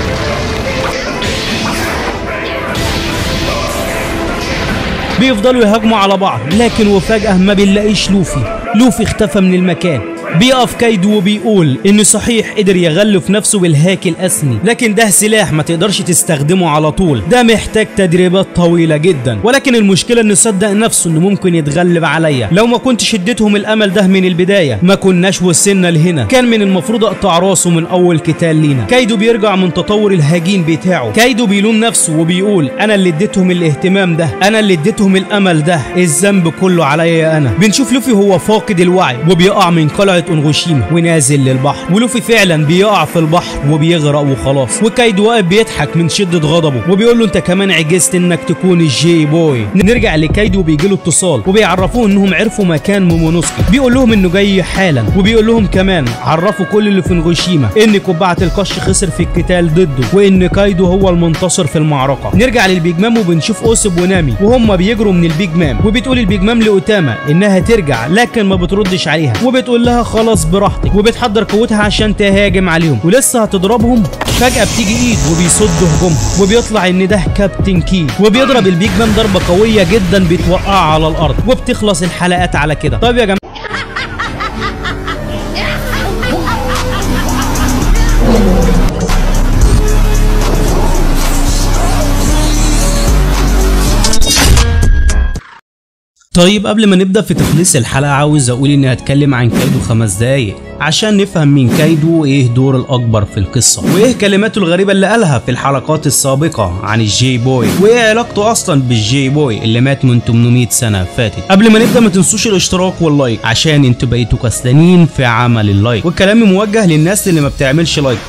بيفضلوا يهاجموا على بعض لكن وفجأة ما بنلاقيش لوفي لوفي اختفى من المكان بيقف كايدو وبيقول انه صحيح قدر يغلف نفسه بالهاك الاسني لكن ده سلاح ما تقدرش تستخدمه على طول ده محتاج تدريبات طويله جدا ولكن المشكله انه صدق نفسه انه ممكن يتغلب عليا لو ما كنتش اديتهم الامل ده من البدايه ما كناش وصلنا لهنا كان من المفروض اقطع راسه من اول قتال لينا كايدو بيرجع من تطور الهجين بتاعه كايدو بيلوم نفسه وبيقول انا اللي اديتهم الاهتمام ده انا اللي اديتهم الامل ده الذنب كله عليا انا بنشوف لوفي هو فاقد الوعي وبيقع من قلعه اونغوشيما ونازل للبحر ولوفي فعلا بيقع في البحر وبيغرق وخلاص وكايدو واقف بيضحك من شده غضبه وبيقول له انت كمان عجزت انك تكون الجي بوي نرجع لكايدو وبيجي له اتصال وبيعرفوه انهم عرفوا مكان مومونوسكي بيقول لهم انه جاي حالا وبيقول لهم كمان عرفوا كل اللي في نغوشيما ان قبعه القش خسر في القتال ضده وان كايدو هو المنتصر في المعركه نرجع للبيج مام وبنشوف اوسب ونامي وهم بيجروا من البيج مام وبتقول البيج مام لاوتاما انها ترجع لكن ما بتردش عليها وبتقول لها خلاص براحتك وبتحضر قوتها عشان تهاجم عليهم ولسه هتضربهم فجأة بتيجي ايد وبيصد هجومها وبيطلع ان ده كابتن كي وبيضرب البيج مان ضربة قوية جدا بتوقعها على الارض وبتخلص الحلقات على كده طيب يا جماعة طيب قبل ما نبدا في تخليص الحلقه عاوز اقول اني هتكلم عن كايدو خمس دقايق عشان نفهم مين كايدو وايه دور الاكبر في القصه وايه كلماته الغريبه اللي قالها في الحلقات السابقه عن الجي بوي وايه علاقته اصلا بالجي بوي اللي مات من 800 سنه فاتت قبل ما نبدا ما تنسوش الاشتراك واللايك عشان انتوا بقيتوا كسلانين في عمل اللايك وكلامي موجه للناس اللي ما بتعملش لايك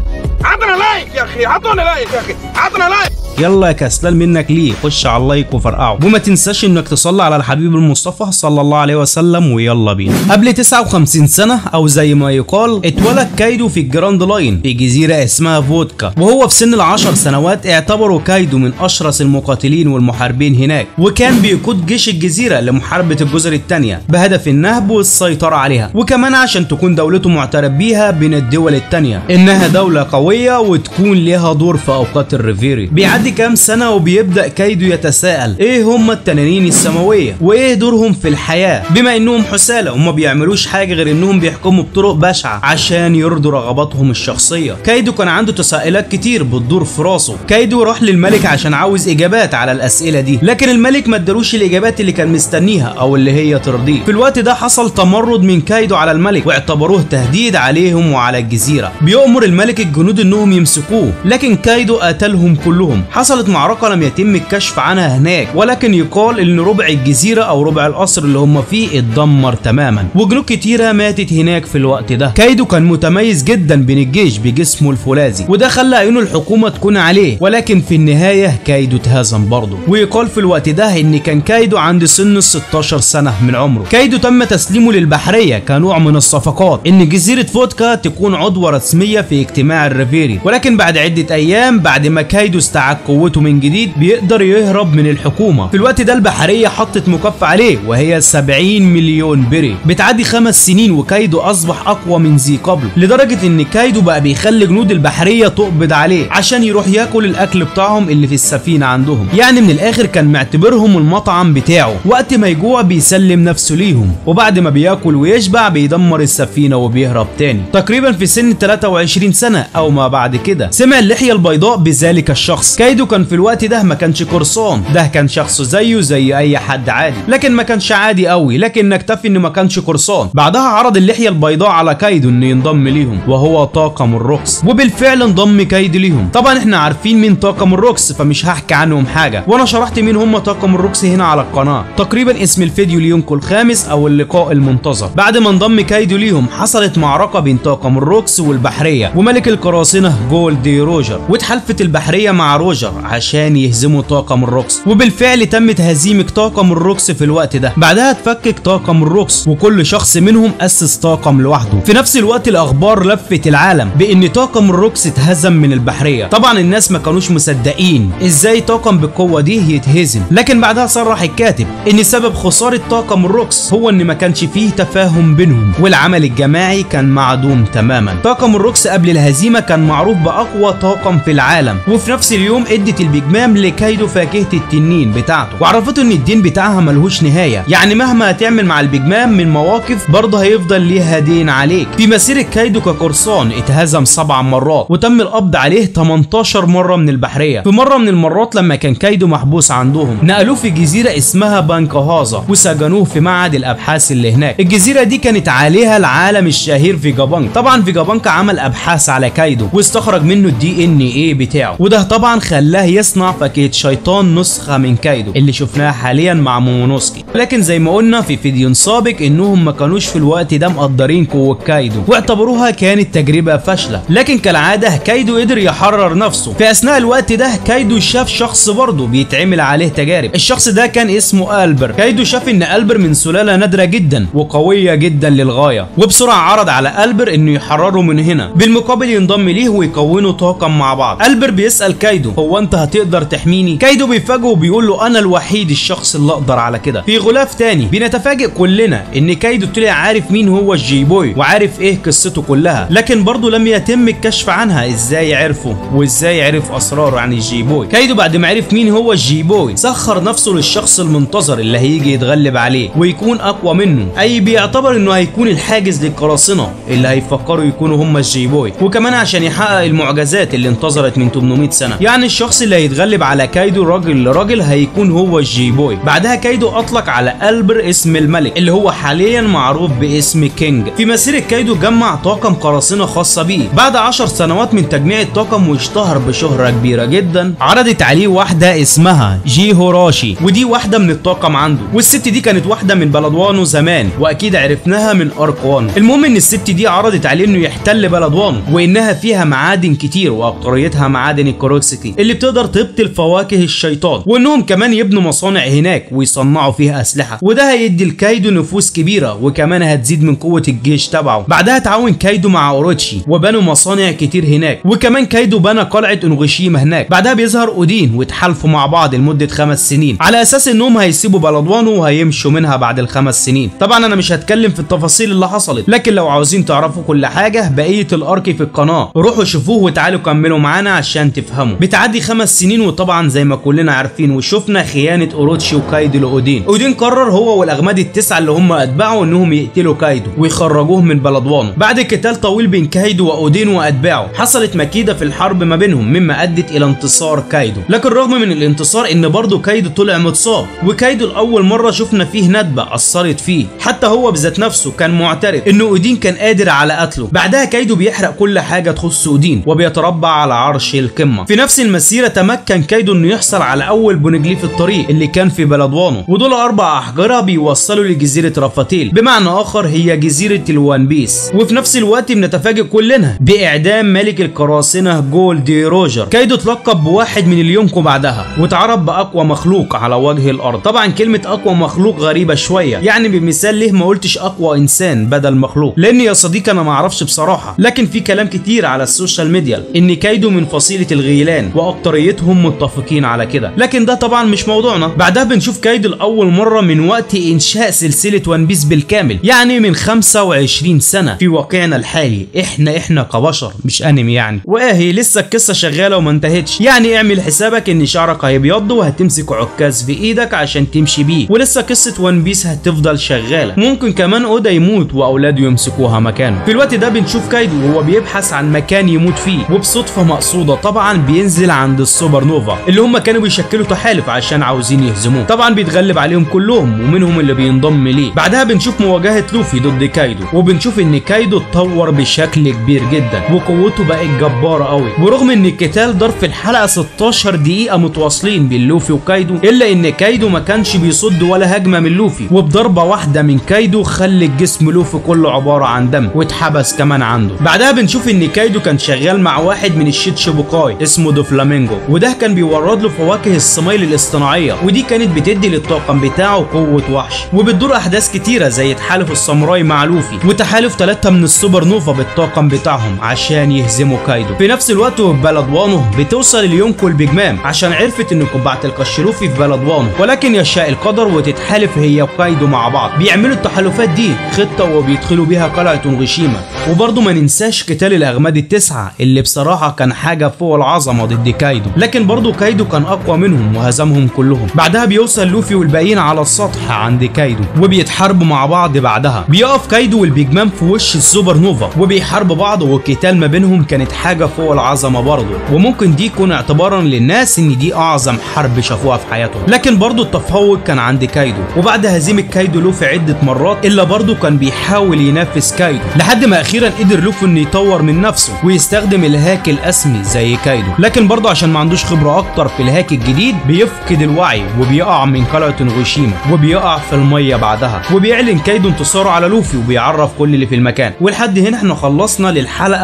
عطنا لايك يا اخي عطونا لايك يا اخي عطنا لايك يلا يا كسلان منك ليه خش على اللايك وفرقعه وما تنساش انك تصلي على الحبيب المصطفى صلى الله عليه وسلم ويلا بينا قبل 59 سنه او زي ما يقال اتولد كايدو في الجراند لاين في جزيره اسمها فودكا وهو في سن العشر سنوات اعتبروا كايدو من اشرس المقاتلين والمحاربين هناك وكان بيقود جيش الجزيره لمحاربه الجزر الثانيه بهدف النهب والسيطره عليها وكمان عشان تكون دولته معترف بيها بين الدول الثانيه انها دوله قويه وتكون ليها دور في اوقات الريفيري بيعدي كام سنة وبيبدأ كايدو يتساءل ايه هم التنانين السماوية وايه دورهم في الحياة بما انهم حسالة وما بيعملوش حاجة غير انهم بيحكموا بطرق بشعة عشان يرضوا رغباتهم الشخصية كايدو كان عنده تساؤلات كتير بتدور في راسه كايدو راح للملك عشان عاوز اجابات على الاسئلة دي لكن الملك ما ادالوش الاجابات اللي كان مستنيها او اللي هي ترضيه في الوقت ده حصل تمرد من كايدو على الملك واعتبروه تهديد عليهم وعلى الجزيرة بيأمر الملك الجنود انهم يمسكوه لكن كايدو قتلهم كلهم حصلت معركة لم يتم الكشف عنها هناك ولكن يقال ان ربع الجزيرة او ربع القصر اللي هم فيه اتدمر تماما وجنود كتيرة ماتت هناك في الوقت ده كايدو كان متميز جدا بين الجيش بجسمه الفولاذي وده خلى عيون الحكومة تكون عليه ولكن في النهاية كايدو اتهزم برضه ويقال في الوقت ده ان كان كايدو عند سن ال 16 سنة من عمره كايدو تم تسليمه للبحرية كنوع من الصفقات ان جزيرة فودكا تكون عضوة رسمية في اجتماع الريفيري ولكن بعد عدة ايام بعد ما كايدو استعاد قوته من جديد بيقدر يهرب من الحكومة في الوقت ده البحرية حطت مكافأة عليه وهي 70 مليون بري بتعدي خمس سنين وكايدو اصبح اقوى من ذي قبل لدرجة ان كايدو بقى بيخلي جنود البحرية تقبض عليه عشان يروح ياكل الاكل بتاعهم اللي في السفينة عندهم يعني من الاخر كان معتبرهم المطعم بتاعه وقت ما يجوع بيسلم نفسه ليهم وبعد ما بياكل ويشبع بيدمر السفينة وبيهرب تاني تقريبا في سن 23 سنة او ما بعد كده سمع اللحية البيضاء بذلك الشخص كايدو كايدو كان في الوقت ده ما كانش قرصان ده كان شخص زيه زي اي حد عادي لكن ما كانش عادي قوي لكن نكتفي انه ما كانش قرصان بعدها عرض اللحيه البيضاء على كايدو انه ينضم ليهم وهو طاقم الروكس وبالفعل انضم كايدو ليهم طبعا احنا عارفين مين طاقم الروكس فمش هحكي عنهم حاجه وانا شرحت مين هم طاقم الروكس هنا على القناه تقريبا اسم الفيديو ليونكو الخامس او اللقاء المنتظر بعد ما انضم كايدو ليهم حصلت معركه بين طاقم الروكس والبحريه وملك القراصنه جولد روجر واتحالفت البحريه مع روجر عشان يهزموا طاقم الروكس وبالفعل تمت هزيمه طاقم الروكس في الوقت ده بعدها اتفكك طاقم الروكس وكل شخص منهم اسس طاقم لوحده في نفس الوقت الاخبار لفت العالم بان طاقم الروكس اتهزم من البحريه طبعا الناس ما كانوش مصدقين ازاي طاقم بالقوه دي يتهزم لكن بعدها صرح الكاتب ان سبب خساره طاقم الروكس هو ان ما كانش فيه تفاهم بينهم والعمل الجماعي كان معدوم تماما طاقم الروكس قبل الهزيمه كان معروف باقوى طاقم في العالم وفي نفس اليوم ادت البيجمام لكايدو فاكهه التنين بتاعته وعرفته ان الدين بتاعها ملهوش نهايه يعني مهما هتعمل مع البيجمام من مواقف برضه هيفضل ليها دين عليك في مسيره كايدو كقرصان اتهزم سبع مرات وتم القبض عليه 18 مره من البحريه في مره من المرات لما كان كايدو محبوس عندهم نقلوه في جزيره اسمها بانكهازا وسجنوه في معهد الابحاث اللي هناك الجزيره دي كانت عليها العالم الشهير فيجابانك طبعا فيجابانك عمل ابحاث على كايدو واستخرج منه الدي ان ايه بتاعه وده طبعا خلاه يصنع فاكهه شيطان نسخه من كايدو اللي شفناها حاليا مع مومونوسكي لكن زي ما قلنا في فيديو سابق انهم ما كانوش في الوقت ده مقدرين قوه كايدو واعتبروها كانت تجربه فاشله لكن كالعاده كايدو قدر يحرر نفسه في اثناء الوقت ده كايدو شاف شخص برضه بيتعمل عليه تجارب الشخص ده كان اسمه البر كايدو شاف ان البر من سلاله نادره جدا وقويه جدا للغايه وبسرعه عرض على البر انه يحرره من هنا بالمقابل ينضم ليه ويكونوا طاقم مع بعض البر بيسال كايدو هو انت هتقدر تحميني كايدو بيفاجئه وبيقول له انا الوحيد الشخص اللي اقدر على كده في غلاف تاني بنتفاجئ كلنا ان كايدو طلع عارف مين هو الجي بوي وعارف ايه قصته كلها لكن برضه لم يتم الكشف عنها ازاي عرفه وازاي عرف اسراره عن الجي بوي كايدو بعد ما عرف مين هو الجي بوي سخر نفسه للشخص المنتظر اللي هيجي يتغلب عليه ويكون اقوى منه اي بيعتبر انه هيكون الحاجز للقراصنه اللي هيفكروا يكونوا هم الجي بوي وكمان عشان يحقق المعجزات اللي انتظرت من 800 سنه يعني الشخص اللي هيتغلب على كايدو راجل لراجل هيكون هو الجي بوي بعدها كايدو اطلق على البر اسم الملك اللي هو حاليا معروف باسم كينج في مسيره كايدو جمع طاقم قراصنه خاصه بيه بعد 10 سنوات من تجميع الطاقم واشتهر بشهره كبيره جدا عرضت عليه واحده اسمها جي هوراشي ودي واحده من الطاقم عنده والست دي كانت واحده من بلدوانو زمان واكيد عرفناها من ارك 1 المهم ان الست دي عرضت عليه انه يحتل بلدوانو وانها فيها معادن كتير واكتريتها معادن الكوروكسيتي اللي بتقدر تبطل فواكه الشيطان وانهم كمان يبنوا مصانع هناك ويصنعوا فيها اسلحه وده هيدي الكايدو نفوذ كبيره وكمان هتزيد من قوه الجيش تبعه بعدها تعاون كايدو مع اوروتشي وبنوا مصانع كتير هناك وكمان كايدو بنى قلعه انوغوشيما هناك بعدها بيظهر اودين واتحالفوا مع بعض لمده خمس سنين على اساس انهم هيسيبوا بلدوانو وهيمشوا منها بعد الخمس سنين طبعا انا مش هتكلم في التفاصيل اللي حصلت لكن لو عاوزين تعرفوا كل حاجه بقيه الارك في القناه روحوا شوفوه وتعالوا كملوا معانا عشان تفهموا بتعدي خمس سنين وطبعا زي ما كلنا عارفين وشفنا خيانه اوروتشي وكايدو لاودين اودين قرر هو والاغماد التسعه اللي هم اتباعه انهم يقتلوا كايدو ويخرجوه من بلدوانو بعد قتال طويل بين كايدو واودين واتباعه حصلت مكيده في الحرب ما بينهم مما ادت الى انتصار كايدو لكن رغم من الانتصار ان برضه كايدو طلع متصاب وكايدو لاول مره شفنا فيه ندبه اثرت فيه حتى هو بذات نفسه كان معترف ان اودين كان قادر على قتله بعدها كايدو بيحرق كل حاجه تخص اودين وبيتربع على عرش القمه في نفس المسيره تمكن كايدو انه يحصل على اول بونجليف الطريق اللي كان في بلدوانو ودول اربع احجاره بيوصلوا لجزيره رافاتيل بمعنى اخر هي جزيره الوان بيس وفي نفس الوقت بنتفاجئ كلنا باعدام ملك القراصنه جولد روجر كايدو اتلقب بواحد من اليونكو بعدها واتعرف باقوى مخلوق على وجه الارض طبعا كلمه اقوى مخلوق غريبه شويه يعني بمثال ليه ما قلتش اقوى انسان بدل مخلوق لان يا صديقي انا ما اعرفش بصراحه لكن في كلام كتير على السوشيال ميديا ان كايدو من فصيله الغيلان واكتريتهم متفقين على كده لكن ده طبعا مش موضوعنا بعدها بنشوف كايدو لاول مره من وقت انشاء سلسله وان بيس بالكامل يعني من 25 سنه في واقعنا الحالي احنا احنا كبشر مش انمي يعني واهي لسه القصه شغاله وما انتهتش يعني اعمل حسابك ان شعرك هيبيض وهتمسك عكاز في ايدك عشان تمشي بيه ولسه قصه وان بيس هتفضل شغاله ممكن كمان اودا يموت واولاده يمسكوها مكانه في الوقت ده بنشوف كايدو وهو بيبحث عن مكان يموت فيه وبصدفه مقصوده طبعا بينزل عند السوبر نوفا اللي هم كانوا بيشكلوا تحالف عشان عاوزين يهزموه طبعا بيتغلب عليهم كلهم ومنهم اللي بينضم ليه بعدها بنشوف مواجهه لوفي ضد كايدو وبنشوف ان كايدو اتطور بشكل كبير جدا وقوته بقت جباره قوي ورغم ان القتال دار في الحلقه 16 دقيقه متواصلين بين لوفي وكايدو الا ان كايدو ما كانش بيصد ولا هجمه من لوفي وبضربه واحده من كايدو خلت جسم لوفي كله عباره عن دم واتحبس كمان عنده بعدها بنشوف ان كايدو كان شغال مع واحد من الشيتشيبوكاي اسمه دوفلامينجو وده كان بيورد له فواكه الصمايل الاصطناعيه ودي كانت بتدي للطاقم بتاعه قوه وحش وبتدور احداث كتيره زي تحالف الساموراي مع لوفي وتحالف ثلاثه من السوبر نوفا بالطاقم بتاعهم عشان يهزموا كايدو في نفس الوقت وفي بلد وانو بتوصل اليونكو البجمام عشان عرفت ان قبعه القشلوفي في بلد وانو ولكن يشاء القدر وتتحالف هي وكايدو مع بعض بيعملوا التحالفات دي خطه وبيدخلوا بيها قلعه اونغيشيما وبرضه ما ننساش قتال الاغماد التسعه اللي بصراحه كان حاجه فوق العظمه ضد كايدو لكن برضه كايدو كان اقوى منهم وهزمهم كلهم بعدها بيوصل لوفي والباقيين على السطح عند كايدو وبيتحاربوا مع بعض بعدها بيقف كايدو والبيج مان في وش السوبر نوفا وبيحاربوا بعض والقتال ما بينهم كانت حاجه فوق العظمه برضه وممكن دي يكون اعتبارا للناس ان دي اعظم حرب شافوها في حياتهم لكن برضه التفوق كان عند كايدو وبعد هزيمه كايدو لوفي عده مرات الا برضه كان بيحاول ينافس كايدو لحد ما اخيرا قدر لوفي انه يطور من نفسه ويستخدم الهاك الاسمي زي كايدو لكن برضه عشان ما عندوش خبره اكتر في الهاك الجديد بيفقد الوعي وبيقع من قلعه نغوشيما وبيقع في الميه بعدها وبيعلن كايدو انتصاره على لوفي وبيعرف كل اللي في المكان ولحد هنا احنا خلصنا للحلقه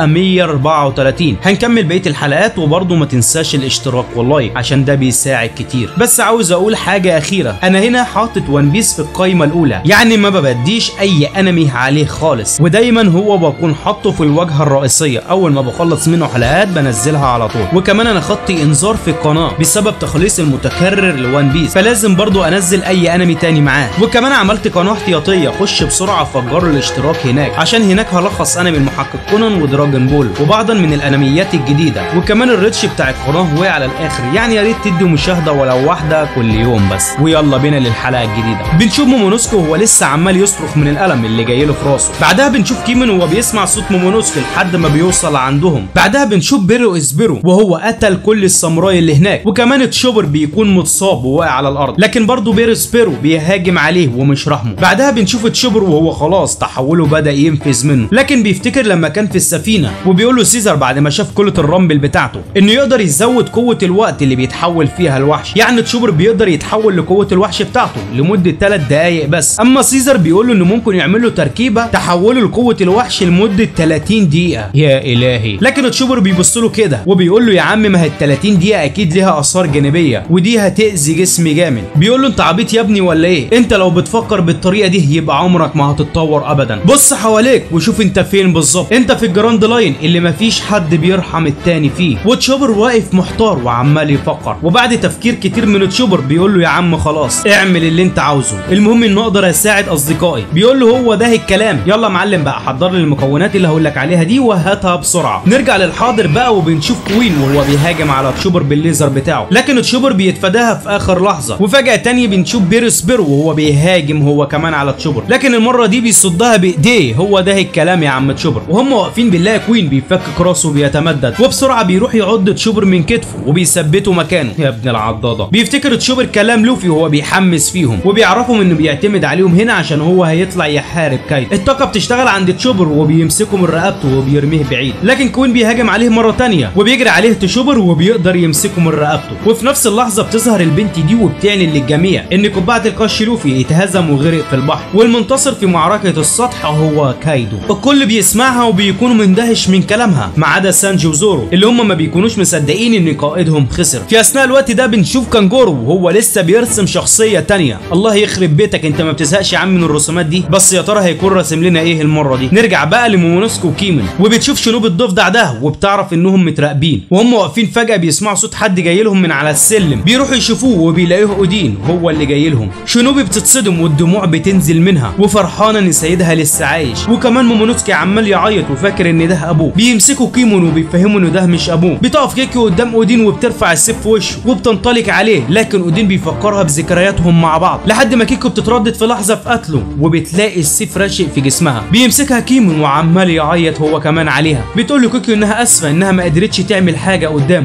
134 هنكمل بقيه الحلقات وبرضه ما تنساش الاشتراك واللايك عشان ده بيساعد كتير بس عاوز اقول حاجه اخيره انا هنا حاطط ون بيس في القايمه الاولى يعني ما ببديش اي انمي عليه خالص ودايما هو بكون حاطه في الواجهه الرئيسيه اول ما بخلص منه حلقات بنزلها على طول وكمان انا خدت انذار في القناه بسبب تخليص المتكرر لوان بيس فلازم برضو انزل اي انمي تاني معاه وكمان عملت قناه احتياطيه خش بسرعه فجروا الاشتراك هناك عشان هناك هلخص انمي المحقق كونان ودراجون بول وبعضا من الانميات الجديده وكمان الريتش بتاع القناه وقع على الاخر يعني يا ريت تدوا مشاهده ولو واحده كل يوم بس ويلا بينا للحلقه الجديده بنشوف مومونوسكو هو لسه عمال يصرخ من الالم اللي جاي له في راسه بعدها بنشوف كيمن وهو بيسمع صوت مومونوسكو لحد ما بيوصل عندهم بعدها بنشوف بيرو اسبيرو وهو قتل كل الساموراي اللي هناك وكمان تشوبر بيكون متصاب وواقع على الارض لكن برضه بيرو سبيرو بيهاجم عليه ومش رحمه بعدها بنشوف تشوبر وهو خلاص تحوله بدا ينفذ منه لكن بيفتكر لما كان في السفينه وبيقول له سيزر بعد ما شاف كلة الرامبل بتاعته انه يقدر يزود قوه الوقت اللي بيتحول فيها الوحش يعني تشوبر بيقدر يتحول لقوه الوحش بتاعته لمده 3 دقائق بس اما سيزر بيقول له انه ممكن يعمل له تركيبه تحوله لقوه الوحش لمده 30 دقيقه يا الهي لكن تشوبر بيبص له كده وبيقول له يا عم ما هي ال 30 دقيقه اكيد ليها اثار جانبيه ودي هتاذي جسمي جامد بيقول له انت عبيط يا ابني ولا ايه انت لو بتفكر بالطريقه دي يبقى عمرك ما هتتطور ابدا بص حواليك وشوف انت فين بالظبط انت في الجراند لاين اللي مفيش حد بيرحم التاني فيه وتشوبر واقف محتار وعمال يفكر وبعد تفكير كتير من تشوبر بيقول له يا عم خلاص اعمل اللي انت عاوزه المهم ان اقدر اساعد اصدقائي بيقول له هو ده الكلام يلا يا معلم بقى حضر لي المكونات اللي هقول لك عليها دي وهاتها بسرعه نرجع للحاضر بقى وبنشوف كوين وهو بيهاجم على تشوبر بالليزر بتاعه لكن تشوبر بيتفاداها في اخر لحظه وفجاه تانية بنشوف بيرس بيرو وهو بيهاجم هو كمان على تشوبر لكن المره دي بيصدها بايديه هو ده الكلام يا عم تشوبر وهم واقفين بنلاقي كوين بيفك راسه وبيتمدد وبسرعه بيروح يعض تشوبر من كتفه وبيثبته مكانه يا ابن العضاضه بيفتكر تشوبر كلام لوفي وهو بيحمس فيهم وبيعرفهم انه بيعتمد عليهم هنا عشان هو هيطلع يحارب كايدو الطاقه بتشتغل عند تشوبر وبيمسكه من رقبته وبيرميه بعيد لكن كوين بيهاجم عليه مره تانية وبيجري عليه تشوبر وبيقدر يمسكه من رقبته وفي نفس اللحظه بتظهر البنت دي وبتعلن للجميع ان قبعه القش لوفي اتهزم وغرق في البحر والمنتصر في معركه السطح هو كايدو الكل بيسمعها وبيكونوا مندهش من كلامها ما عدا سانجي وزورو اللي هم ما بيكونوش مصدقين ان قائدهم خسر في اثناء الوقت ده بنشوف كانجورو وهو لسه بيرسم شخصيه تانية الله يخرب بيتك انت ما بتزهقش يا عم من الرسومات دي بس يا ترى هيكون راسم لنا ايه المره دي نرجع بقى لمومونوسكو وكيمن وبتشوف شنوب الضفدع ده وبتعرف انهم متراقبين وهم واقفين فجاه بيسمعوا صوت حد جاي لهم من على السلم بيروحوا يشوفوه وبيلاقوه اودين هو اللي جاي لهم شنوبي بتصطدم والدموع بتنزل منها وفرحانه ان سيدها لسه عايش وكمان مومونوسكي عمال يعيط وفاكر ان ده ابوه بيمسكوا كيمون وبيفهموا انه ده مش ابوه بتقف كيكي قدام اودين وبترفع السيف في وشه وبتنطلق عليه لكن اودين بيفكرها بذكرياتهم مع بعض لحد ما كيكو بتتردد في لحظه في قتله وبتلاقي السيف راشق في جسمها بيمسكها كيمون وعمال يعيط هو كمان عليها بتقول له كيكي انها اسفه انها ما قدرتش تعمل حاجه قدامه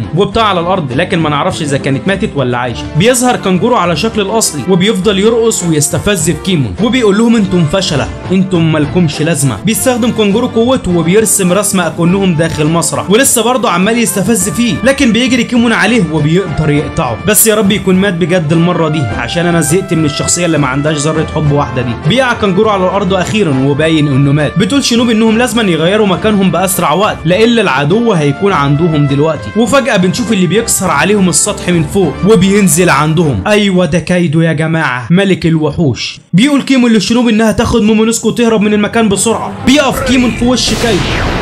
دم وبتاع على الارض لكن ما نعرفش اذا كانت ماتت ولا عايشه بيظهر كانجورو على شكل الاصلي وبيفضل يرقص ويستفز في كيمون وبيقول لهم انتم فشله انتم مالكمش لازمه بيستخدم كانجورو قوته وبيرسم رسمه اكنهم داخل مسرح ولسه برضه عمال يستفز فيه لكن بيجري كيمون عليه وبيقدر يقطعه بس يا رب يكون مات بجد المره دي عشان انا زهقت من الشخصيه اللي ما عندهاش ذره حب واحده دي بيقع كانجورو على الارض اخيرا وباين انه مات بتقول شنوب انهم لازما يغيروا مكانهم باسرع وقت لان العدو هيكون عندهم دلوقتي وفجاه بنشوف اللي بيكسر عليهم السطح من فوق وبينزل عندهم ايوه ده كايدو يا جماعه ملك الوحوش بيقول كيمون للشنوب انها تاخد مومونوسكو وتهرب من المكان بسرعه بيقف كيمون في وش كايدو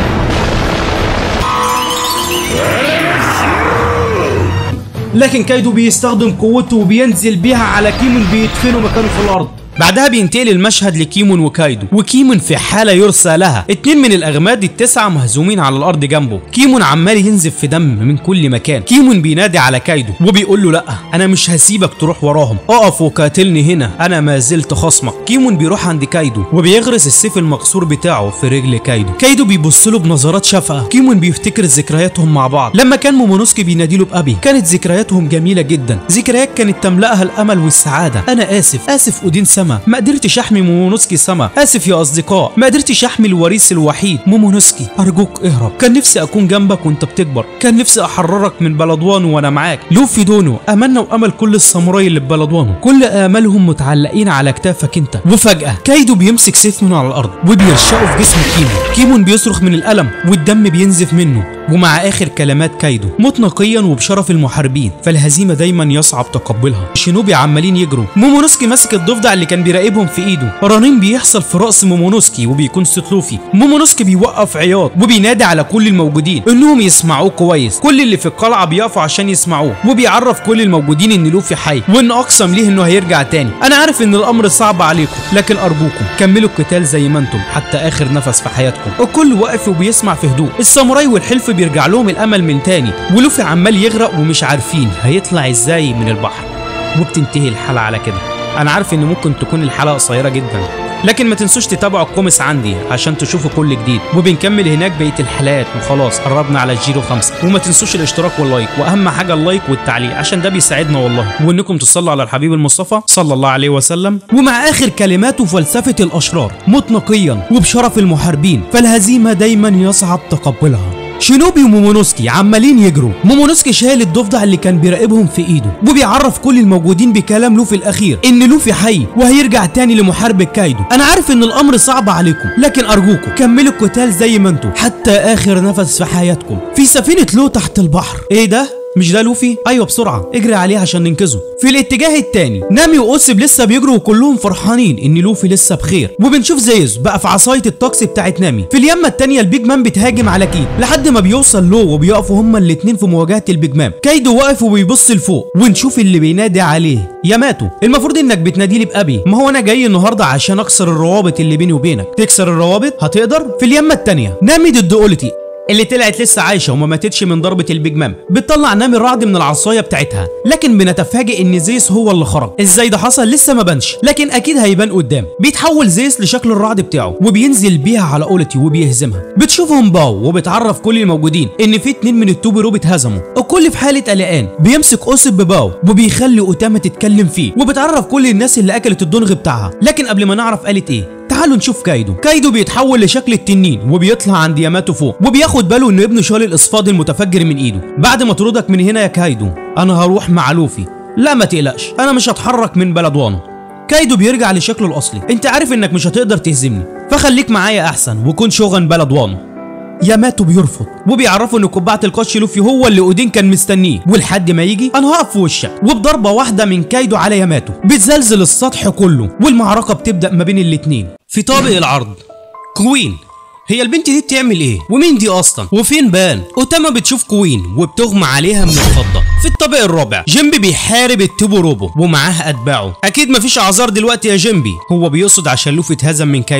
لكن كايدو بيستخدم قوته وبينزل بيها على كيمون بيدفنه مكانه في الارض بعدها بينتقل المشهد لكيمون وكايدو وكيمون في حالة يرثى لها اتنين من الاغماد التسعة مهزومين على الارض جنبه كيمون عمال ينزف في دم من كل مكان كيمون بينادي على كايدو وبيقول له لا انا مش هسيبك تروح وراهم اقف وقاتلني هنا انا ما زلت خصمك كيمون بيروح عند كايدو وبيغرس السيف المكسور بتاعه في رجل كايدو كايدو بيبص له بنظرات شفقة كيمون بيفتكر ذكرياتهم مع بعض لما كان مومونوسكي بيناديله بابي كانت ذكرياتهم جميلة جدا ذكريات كانت تملأها الامل والسعادة انا اسف اسف اودين سما ما قدرتش احمي مومونوسكي سما اسف يا اصدقاء ما قدرتش احمي الوريث الوحيد مومونوسكي ارجوك اهرب كان نفسي اكون جنبك وانت بتكبر كان نفسي احررك من بلدوانو وانا معاك لوفي دونو املنا وامل كل الساموراي اللي في بلدوانو كل امالهم متعلقين على كتافك انت وفجاه كايدو بيمسك سيف من على الارض وبيرشقه في جسم كيمون كيمون بيصرخ من الالم والدم بينزف منه ومع اخر كلمات كايدو موت نقيا وبشرف المحاربين فالهزيمه دايما يصعب تقبلها الشينوبي عمالين يجروا مومونوسكي ماسك الضفدع اللي كان بيراقبهم في ايده رنين بيحصل في راس مومونوسكي وبيكون صوت لوفي مومونوسكي بيوقف عياط وبينادي على كل الموجودين انهم يسمعوه كويس كل اللي في القلعه بيقفوا عشان يسمعوه وبيعرف كل الموجودين ان لوفي حي وان اقسم ليه انه هيرجع تاني انا عارف ان الامر صعب عليكم لكن ارجوكم كملوا القتال زي ما انتم حتى اخر نفس في حياتكم الكل واقف وبيسمع في هدوء الساموراي والحلف بيرجع لهم الامل من تاني ولوفي عمال يغرق ومش عارفين هيطلع ازاي من البحر وبتنتهي الحلقه على كده انا عارف ان ممكن تكون الحلقه قصيره جدا لكن ما تنسوش تتابعوا الكوميكس عندي عشان تشوفوا كل جديد وبنكمل هناك بقيه الحلقات وخلاص قربنا على الجيرو خمسة وما تنسوش الاشتراك واللايك واهم حاجه اللايك والتعليق عشان ده بيساعدنا والله وانكم تصلوا على الحبيب المصطفى صلى الله عليه وسلم ومع اخر كلماته فلسفه الاشرار مطلقيا وبشرف المحاربين فالهزيمه دايما يصعب تقبلها شينوبي ومومونوسكي عمالين يجروا مومونوسكي شايل الضفدع اللي كان بيراقبهم في ايده وبيعرف كل الموجودين بكلام لوفي الاخير ان لوفي حي وهيرجع تاني لمحاربة كايدو انا عارف ان الامر صعب عليكم لكن ارجوكم كملوا القتال زي ما انتم حتى اخر نفس في حياتكم في سفينة لو تحت البحر ايه ده مش ده لوفي؟ ايوه بسرعه اجري عليه عشان ننقذه. في الاتجاه التاني نامي واوسب لسه بيجروا وكلهم فرحانين ان لوفي لسه بخير وبنشوف زيز بقى في عصايه الطقس بتاعت نامي. في اليمه التانيه البيج مان بتهاجم على كيد لحد ما بيوصل لو وبيقفوا هما الاتنين في مواجهه البيج مان. كايدو واقف وبيبص لفوق ونشوف اللي بينادي عليه ياماتو المفروض انك بتنادي لي بابي ما هو انا جاي النهارده عشان اكسر الروابط اللي بيني وبينك تكسر الروابط هتقدر في اليمه التانيه نامي ضد اولتي اللي طلعت لسه عايشه وما ماتتش من ضربه البيج مام بتطلع نامي الرعد من العصايه بتاعتها لكن بنتفاجئ ان زيس هو اللي خرج ازاي ده حصل لسه ما بانش لكن اكيد هيبان قدام بيتحول زيس لشكل الرعد بتاعه وبينزل بيها على اولتي وبيهزمها بتشوفهم باو وبتعرف كل الموجودين ان في اتنين من التوبيرو اتهزموا الكل في حاله قلقان بيمسك اوسب بباو وبيخلي اوتاما تتكلم فيه وبتعرف كل الناس اللي اكلت الدونغ بتاعها لكن قبل ما نعرف قالت ايه تعالوا نشوف كايدو كايدو بيتحول لشكل التنين وبيطلع عند ياماتو فوق وبياخد باله انه ابنه شال الاصفاد المتفجر من ايده بعد ما ترودك من هنا يا كايدو انا هروح مع لوفي لا ما تقلقش انا مش هتحرك من بلدوانو كايدو بيرجع لشكله الاصلي انت عارف انك مش هتقدر تهزمني فخليك معايا احسن وكن شوغن بلدوانو ياماتو بيرفض وبيعرفوا ان قبعه القش لوفي هو اللي اودين كان مستنيه ولحد ما يجي انا هقف في وشك وبضربه واحده من كايدو على ياماتو بتزلزل السطح كله والمعركه بتبدا ما بين الاتنين في طابق العرض كوين هي البنت دي بتعمل ايه ومين دي اصلا وفين بان اوتاما بتشوف كوين وبتغمى عليها من الخضه في الطابق الرابع جيمبي بيحارب التوبو روبو ومعاه اتباعه اكيد مفيش اعذار دلوقتي يا جيمبي هو بيقصد عشان لوفي اتهزم من كايدو يعني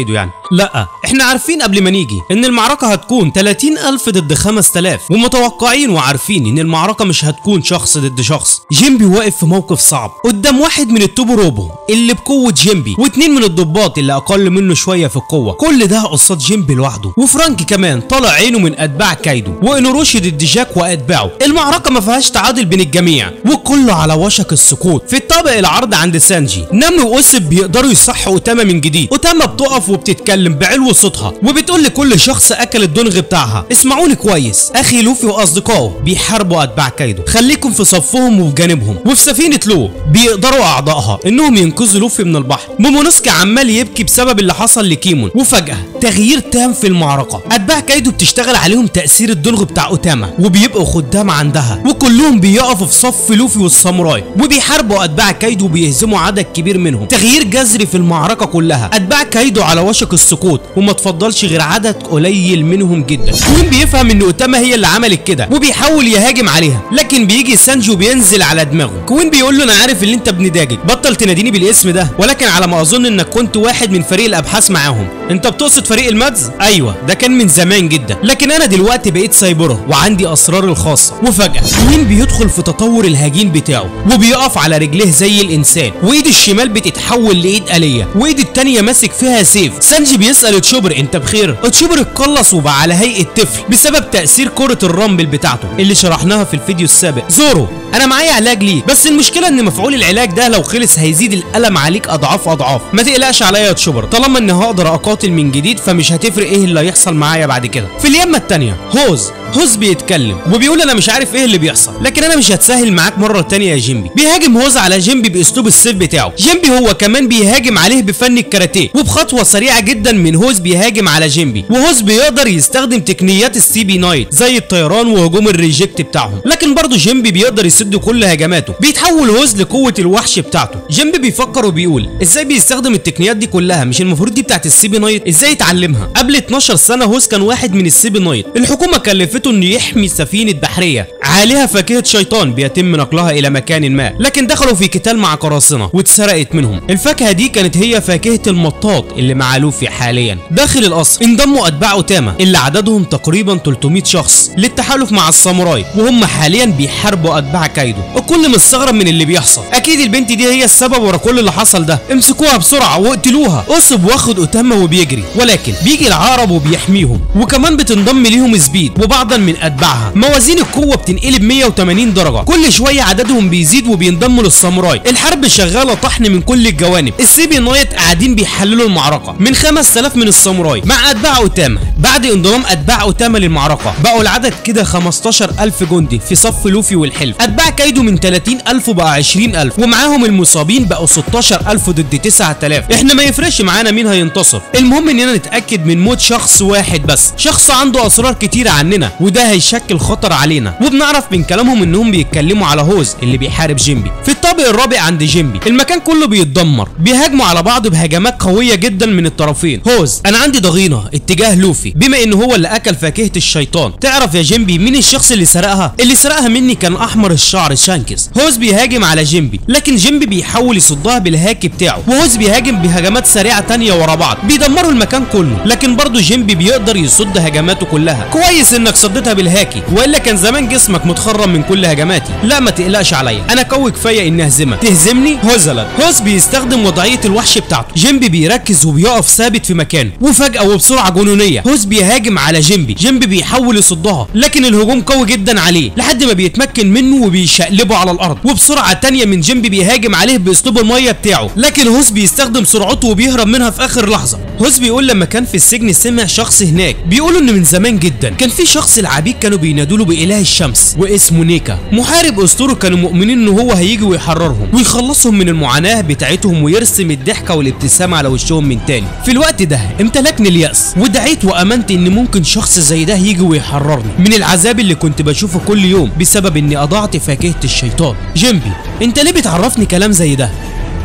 لا احنا عارفين قبل ما نيجي ان المعركة هتكون 30 ألف ضد 5000 ومتوقعين وعارفين ان المعركة مش هتكون شخص ضد شخص جيمبي واقف في موقف صعب قدام واحد من التوبو روبو اللي بقوة جيمبي واتنين من الضباط اللي اقل منه شوية في القوة كل ده قصاد جيمبي لوحده وفرانك كمان طلع عينه من اتباع كايدو وانوروشي ضد جاك واتباعه المعركة ما فيهاش تعادل بين الجميع وكله على وشك السقوط في الطابق العرض عند سانجي نامي واوسب بيقدروا يصحوا اوتاما من جديد اوتاما بتقف وبتتكلم بعلو صوتها وبتقول لكل شخص اكل الدنغ بتاعها اسمعوني كويس اخي لوفي واصدقائه بيحاربوا اتباع كايدو خليكم في صفهم وفي جانبهم وفي سفينه لو بيقدروا اعضائها انهم ينقذوا لوفي من البحر مومونوسكي عمال يبكي بسبب اللي حصل لكيمون وفجاه تغيير تام في المعركه اتباع كايدو بتشتغل عليهم تاثير الدنغ بتاع اوتاما وبيبقوا خدام عندها وكلهم بيقفوا في صف لوفي والساموراي وبيحاربوا اتباع كايدو وبيهزموا عدد كبير منهم تغيير جذري في المعركه كلها اتباع كايدو على وشك السقوط وما تفضلش غير عدد قليل منهم جدا كوين بيفهم ان اوتاما هي اللي عملت كده وبيحاول يهاجم عليها لكن بيجي سانجي وبينزل على دماغه كوين بيقول له انا عارف ان انت ابن داجج بطل تناديني بالاسم ده ولكن على ما اظن انك كنت واحد من فريق الابحاث معاهم انت بتقصد فريق المادز ايوه ده كان من زمان جدا لكن انا دلوقتي بقيت سايبره وعندي اسرار الخاصه وفجاه كوين بيدخل في تطور الهجين بتاعه وبيقف على رجليه زي الانسان وايد الشمال بتتحول لايد آلية وايد التانية ماسك فيها سيف سانجي بيسأل تشوبر انت بخير تشوبر اتقلص وبقى على هيئة طفل بسبب تأثير كرة الرامبل بتاعته اللي شرحناها في الفيديو السابق زورو انا معايا علاج ليه بس المشكلة ان مفعول العلاج ده لو خلص هيزيد الألم عليك اضعاف اضعاف ما تقلقش عليا يا تشوبر طالما ان هقدر اقاتل من جديد فمش هتفرق ايه اللي هيحصل معايا بعد كده في اليمة التانية هوز هوز بيتكلم وبيقول انا مش عارف ايه اللي بيحصل لكن انا مش هتسهل معاك مرة تانية يا جيمبي بيهاجم هوز على جيمبي باسلوب السيف بتاعه جيمبي هو كمان بيهاجم عليه بفن الكاراتيه وبخطوة سريعة جدا من هوز بيهاجم على جيمبي وهوز بيقدر يستخدم تقنيات السي بي نايت زي الطيران وهجوم الريجكت بتاعهم لكن برضه جيمبي بيقدر يسد كل هجماته بيتحول هوز لقوة الوحش بتاعته جيمبي بيفكر وبيقول ازاي بيستخدم التقنيات دي كلها مش المفروض دي بتاعت السي بي نايت ازاي يتعلمها قبل 12 سنة هوز كان واحد من السي بي نايت الحكومة كلفته انه يحمي سفينة بحرية عليها فاكهة شيطان بيتم نقلها الى مكان ما لكن دخلوا في قتال مع قراصنة واتسرقت منهم الفاكهة دي كانت هي فاكهة المطاط اللي مع لوفي حاليا داخل القصر انضموا اتباع اوتاما اللي عددهم تقريبا 300 شخص للتحالف مع الساموراي وهم حاليا بيحاربوا اتباع كايدو الكل مستغرب من اللي بيحصل اكيد البنت دي هي السبب ورا كل اللي حصل ده امسكوها بسرعة واقتلوها اصب واخد اوتاما وبيجري ولكن بيجي العقرب وبيحميهم وكمان بتنضم ليهم سبيد وبعضا من اتباعها موازين القوة بتنقلب 180 درجة كل شوية عددهم بيزيد وبينضموا للساموراي الحرب شغالة طحن من كل الجوانب السي بي نايت قاعدين بيحللوا المعركة من 5000 من الساموراي مع اتباع اوتاما بعد انضمام اتباع اوتاما للمعركة بقوا العدد كده 15000 جندي في صف لوفي والحلف اتباع كايدو من 30000 بقى 20000 ومعاهم المصابين بقوا 16000 ضد 9000 احنا ما يفرقش معانا مين هينتصر المهم اننا نتاكد من موت شخص واحد بس شخص عنده اسرار كتيرة عننا وده هيشكل خطر علينا وبنعرف من كلامهم انهم بيتكلموا على هوز اللي بيحارب جيمبي في الطابق الرابع عند جيمبي المكان كله بيتدمر بيهاجموا على بعض بهجمات قويه جدا من الطرفين هوز انا عندي ضغينه اتجاه لوفي بما ان هو اللي اكل فاكهه الشيطان تعرف يا جيمبي مين الشخص اللي سرقها اللي سرقها مني كان احمر الشعر شانكس هوز بيهاجم على جيمبي لكن جيمبي بيحاول يصدها بالهاك بتاعه وهوز بيهاجم بهجمات سريعه تانية ورا بعض بيدمروا المكان كله لكن برضه جيمبي بيقدر يصد هجماته كلها كويس انك صدتها بالهاكي والا كان زمان جسمك متخرم من كل هجماتي لا ما تقلقش عليا انا قوي كفايه اني اهزمك تهزمني هوزلر هوز بيستخدم وضعيه الوحش بتاعته جيمبي بيركز وبيقف ثابت في مكانه وفجاه وبسرعه جنونيه هوز بيهاجم على جيمبي جيمبي بيحاول يصدها لكن الهجوم قوي جدا عليه لحد ما بيتمكن منه وبيشقلبه على الارض وبسرعه تانية من جيمبي بيهاجم عليه باسلوب الميه بتاعه لكن هوز بيستخدم سرعته وبيهرب منها في اخر لحظه هوز بيقول لما كان في السجن سمع شخص هناك بيقولوا ان من زمان جدا كان في شخص العبيد كانوا بينادوا له باله الشمس واسمه نيكا محارب اسطوره كانوا مؤمنين ان هو هيجي ويحررهم ويخلصهم من المعاناه بتاعتهم ويرسم الضحكه والابتسامه على وشهم من تاني في الوقت ده امتلكني الياس ودعيت وامنت ان ممكن شخص زي ده يجي ويحررني من العذاب اللي كنت بشوفه كل يوم بسبب اني اضعت فاكهه الشيطان جيمبي انت ليه بتعرفني كلام زي ده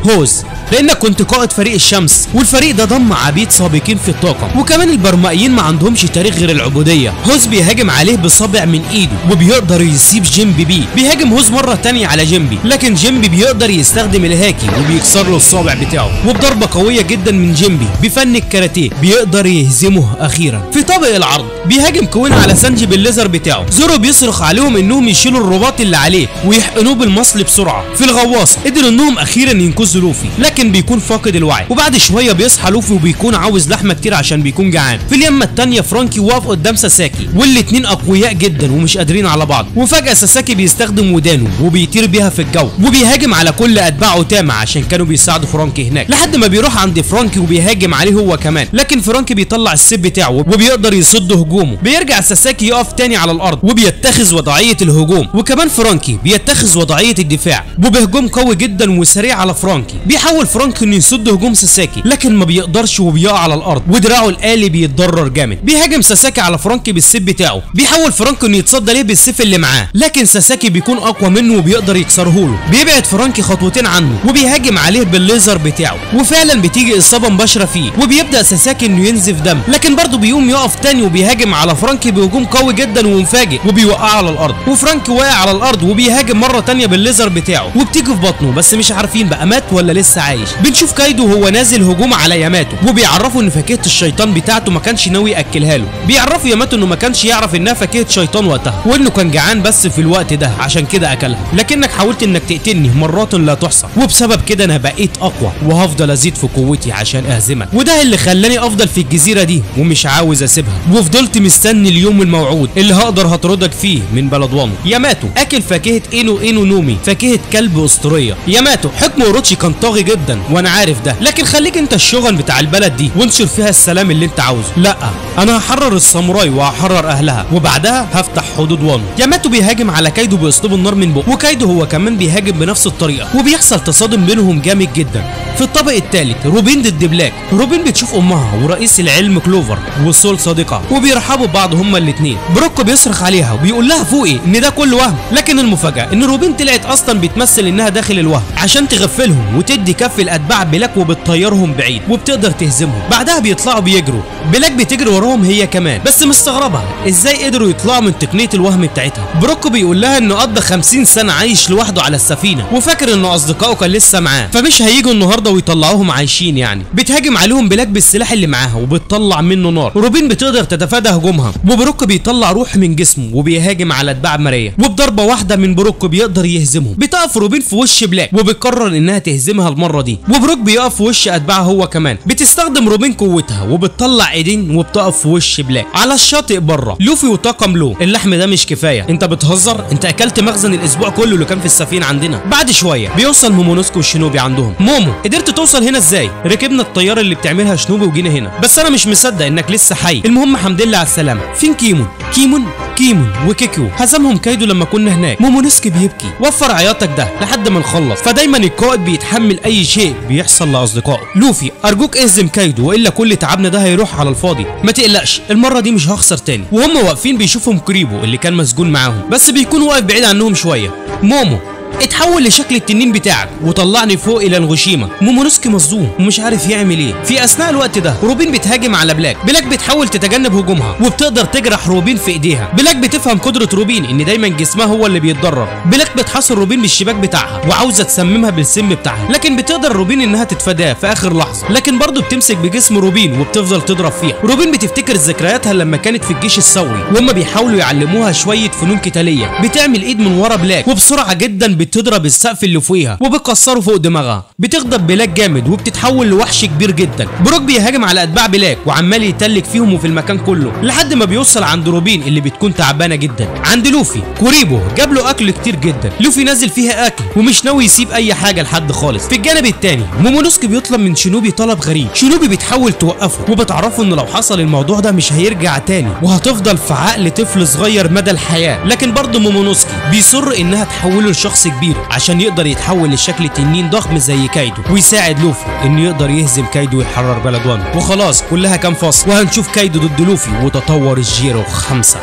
هوز لانك كنت قائد فريق الشمس والفريق ده ضم عبيد سابقين في الطاقم وكمان البرمائيين ما عندهمش تاريخ غير العبوديه هوز بيهاجم عليه بصابع من ايده وبيقدر يسيب جيمبي بيه بيهاجم هوز مره تانية على جيمبي لكن جيمبي بيقدر يستخدم الهاكي وبيكسر له الصابع بتاعه وبضربه قويه جدا من جيمبي بفن الكاراتيه بيقدر يهزمه اخيرا في طابق العرض بيهاجم كوين على سانجي بالليزر بتاعه زورو بيصرخ عليهم انهم يشيلوا الرباط اللي عليه ويحقنوه بالمصل بسرعه في الغواصه قدروا انهم اخيرا ينقذوا لوفي لكن بيكون فاقد الوعي وبعد شويه بيصحى لوفي وبيكون عاوز لحمه كتير عشان بيكون جعان في اليمه التانيه فرانكي واقف قدام ساساكي والاتنين اقوياء جدا ومش قادرين على بعض وفجاه ساساكي بيستخدم ودانه وبيطير بيها في الجو وبيهاجم على كل اتباعه تاما عشان كانوا بيساعدوا فرانكي هناك لحد ما بيروح عند فرانكي وبيهاجم عليه هو كمان لكن فرانكي بيطلع السيف بتاعه وبيقدر يصد هجومه بيرجع ساساكي يقف تاني على الارض وبيتخذ وضعيه الهجوم وكمان فرانكي بيتخذ وضعيه الدفاع وبهجوم قوي جدا وسريع على فرانكي بيحاول فرانكي انه يصد هجوم ساساكي لكن ما بيقدرش وبيقع على الارض ودراعه الالي بيتضرر جامد بيهاجم ساساكي على فرانكي بالسيف بتاعه بيحاول فرانكي انه يتصدى ليه بالسيف اللي معاه لكن ساساكي بيكون اقوى منه وبيقدر يكسره له بيبعد فرانكي خطوتين عنه وبيهاجم عليه بالليزر بتاعه وفعلا بتيجي اصابه مباشره فيه وبيبدا ساساكي انه ينزف دم لكن برضه بيقوم يقف تاني وبيهاجم على فرانكي بهجوم قوي جدا ومفاجئ وبيوقعه على الارض وفرانكي واقع على الارض وبيهاجم مره تانية بالليزر بتاعه وبتيجي في بطنه بس مش عارفين بقى مات ولا لسه عايش بنشوف كايدو وهو نازل هجوم على ياماتو وبيعرفوا ان فاكهه الشيطان بتاعته ما كانش ناوي ياكلها له بيعرفوا ياماتو انه ما كانش يعرف انها فاكهه شيطان وقتها وانه كان جعان بس في الوقت ده عشان كده اكلها لكنك حاولت انك تقتلني مرات لا تحصى وبسبب كده انا بقيت اقوى وهفضل ازيد في قوتي عشان اهزمك وده اللي خلاني افضل في الجزيره دي ومش عاوز اسيبها وفضلت مستني اليوم الموعود اللي هقدر هطردك فيه من بلد وانو ياماتو اكل فاكهه اينو اينو نومي فاكهه كلب اسطوريه ياماتو حكم اوروتشي كان طاغي جدا وانا عارف ده لكن خليك انت الشغل بتاع البلد دي وانشر فيها السلام اللي انت عاوزه لا انا هحرر الساموراي وهحرر اهلها وبعدها هفتح حدود وانو ياماتو بيهاجم على كايدو باسلوب النار من بقه وكايدو هو كمان بيهاجم بنفس الطريقه وبيحصل تصادم بينهم جامد جدا في الطابق الثالث روبين ضد بلاك روبين بتشوف امها ورئيس العلم كلوفر وسول صديقها وبيرحبوا ببعض هما الاثنين بروكو بيصرخ عليها وبيقول لها فوقي ان ده كله وهم لكن المفاجاه ان روبين طلعت اصلا بتمثل انها داخل الوهم عشان تغفلهم وتدي كف الاتباع بلاك وبتطيرهم بعيد وبتقدر تهزمهم بعدها بيطلعوا بيجروا بلاك بتجري وراهم هي كمان بس مستغربه ازاي قدروا يطلعوا من تقنيه الوهم بتاعتها بروكو بيقول لها انه قضى 50 سنه عايش لوحده على السفينه وفاكر انه اصدقائه كان لسه معاه فمش هيجوا النهارده ويطلعوهم عايشين يعني بتهاجم عليهم بلاك بالسلاح اللي معاها وبتطلع منه نار روبين بتقدر تتفادى هجومها وبروكو بيطلع روح من جسمه وبيهاجم على اتباع ماريا وبضربه واحده من بروكو بيقدر يهزمهم بتقف روبين في وش بلاك وبتقرر انها تهزمها المره دي وبروك بيقف في وش اتباعها هو كمان بتستخدم روبين قوتها وبتطلع ايدين وبتقف في وش بلاك على الشاطئ بره لوفي وطاقم لو اللحم ده مش كفايه انت بتهزر انت اكلت مخزن الاسبوع كله اللي كان في السفينه عندنا بعد شويه بيوصل مومونوسكو والشينوبي عندهم مومو قدرت توصل هنا ازاي ركبنا الطياره اللي بتعملها شنوبي وجينا هنا بس انا مش مصدق انك لسه حي المهم حمد لله على السلامه فين كيمون كيمون كيمون وكيكيو هزمهم كايدو لما كنا هناك مومونوسكي بيبكي وفر عياطك ده لحد ما نخلص فدايما القائد بيتحمل اي شيء بيحصل لاصدقائه لوفي ارجوك اهزم كايدو والا كل تعبنا ده هيروح على الفاضي ما تقلقش المره دي مش هخسر تاني وهم واقفين بيشوفهم كريبو اللي كان مسجون معاهم بس بيكون واقف بعيد عنهم شويه مومو اتحول لشكل التنين بتاعك وطلعني فوق الى نغوشيما مومونوسكي مصدوم ومش عارف يعمل ايه في اثناء الوقت ده روبين بتهاجم على بلاك بلاك بتحاول تتجنب هجومها وبتقدر تجرح روبين في ايديها بلاك بتفهم قدره روبين ان دايما جسمها هو اللي بيتضرر بلاك بتحاصر روبين بالشباك بتاعها وعاوزه تسممها بالسم بتاعها لكن بتقدر روبين انها تتفاداه في اخر لحظه لكن برضه بتمسك بجسم روبين وبتفضل تضرب فيها روبين بتفتكر ذكرياتها لما كانت في الجيش الثوري وهم بيحاولوا يعلموها شويه فنون قتاليه بتعمل ايد من ورا بلاك وبسرعه جدا بتضرب السقف اللي فوقيها وبتكسره فوق دماغها بتغضب بلاك جامد وبتتحول لوحش كبير جدا بروك بيهاجم على اتباع بلاك وعمال يتلك فيهم وفي المكان كله لحد ما بيوصل عند روبين اللي بتكون تعبانه جدا عند لوفي كوريبو جاب له اكل كتير جدا لوفي نزل فيها اكل ومش ناوي يسيب اي حاجه لحد خالص في الجانب التاني مومونوسكي بيطلب من شينوبي طلب غريب شينوبي بتحاول توقفه وبتعرفه ان لو حصل الموضوع ده مش هيرجع تاني وهتفضل في عقل طفل صغير مدى الحياه لكن برضه مومونوسكي بيصر انها تحوله لشخص كبير عشان يقدر يتحول لشكل تنين ضخم زي كايدو ويساعد لوفي انه يقدر يهزم كايدو ويحرر بلد وانو وخلاص كلها كام فصل وهنشوف كايدو ضد لوفي وتطور الجيرو خمسة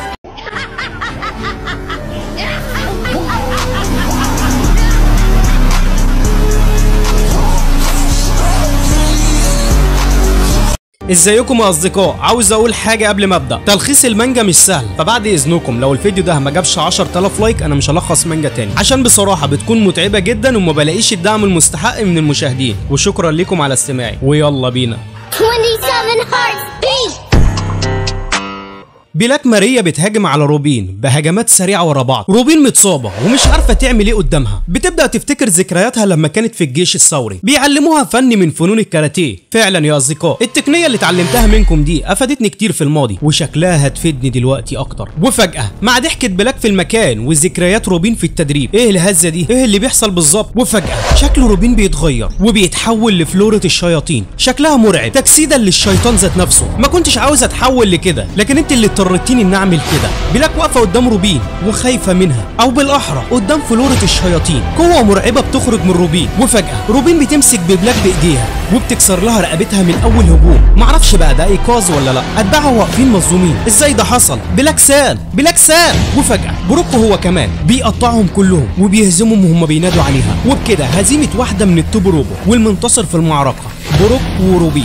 ازيكم يا اصدقاء عاوز اقول حاجه قبل ما ابدا تلخيص المانجا مش سهل فبعد اذنكم لو الفيديو ده ما جابش 10000 لايك انا مش هلخص مانجا تاني عشان بصراحه بتكون متعبه جدا وما بلاقيش الدعم المستحق من المشاهدين وشكرا لكم على استماعي ويلا بينا 27 hearts beat! بلاك ماريا بتهاجم على روبين بهجمات سريعه ورا بعض روبين متصابه ومش عارفه تعمل ايه قدامها بتبدا تفتكر ذكرياتها لما كانت في الجيش الثوري بيعلموها فن من فنون الكاراتيه فعلا يا اصدقاء التقنيه اللي اتعلمتها منكم دي افادتني كتير في الماضي وشكلها هتفيدني دلوقتي اكتر وفجاه مع ضحكه بلاك في المكان وذكريات روبين في التدريب ايه الهزه دي ايه اللي بيحصل بالظبط وفجاه شكل روبين بيتغير وبيتحول لفلورة الشياطين شكلها مرعب تجسيدا للشيطان ذات نفسه ما كنتش عاوز اتحول لكده لكن انت اللي اضطريتيني اني اعمل كده بلاك واقفه قدام روبين وخايفه منها او بالاحرى قدام فلورة الشياطين قوه مرعبه بتخرج من روبين وفجاه روبين بتمسك ببلاك بايديها وبتكسر لها رقبتها من اول هجوم معرفش بقى ده ايقاظ ولا لا اتباعها واقفين مظلومين ازاي ده حصل بلاك سان بلاك سان وفجاه بروكو هو كمان بيقطعهم كلهم وبيهزمهم وهم بينادوا عليها وبكده هزيمه واحده من التوب روبو والمنتصر في المعركه بروك وروبين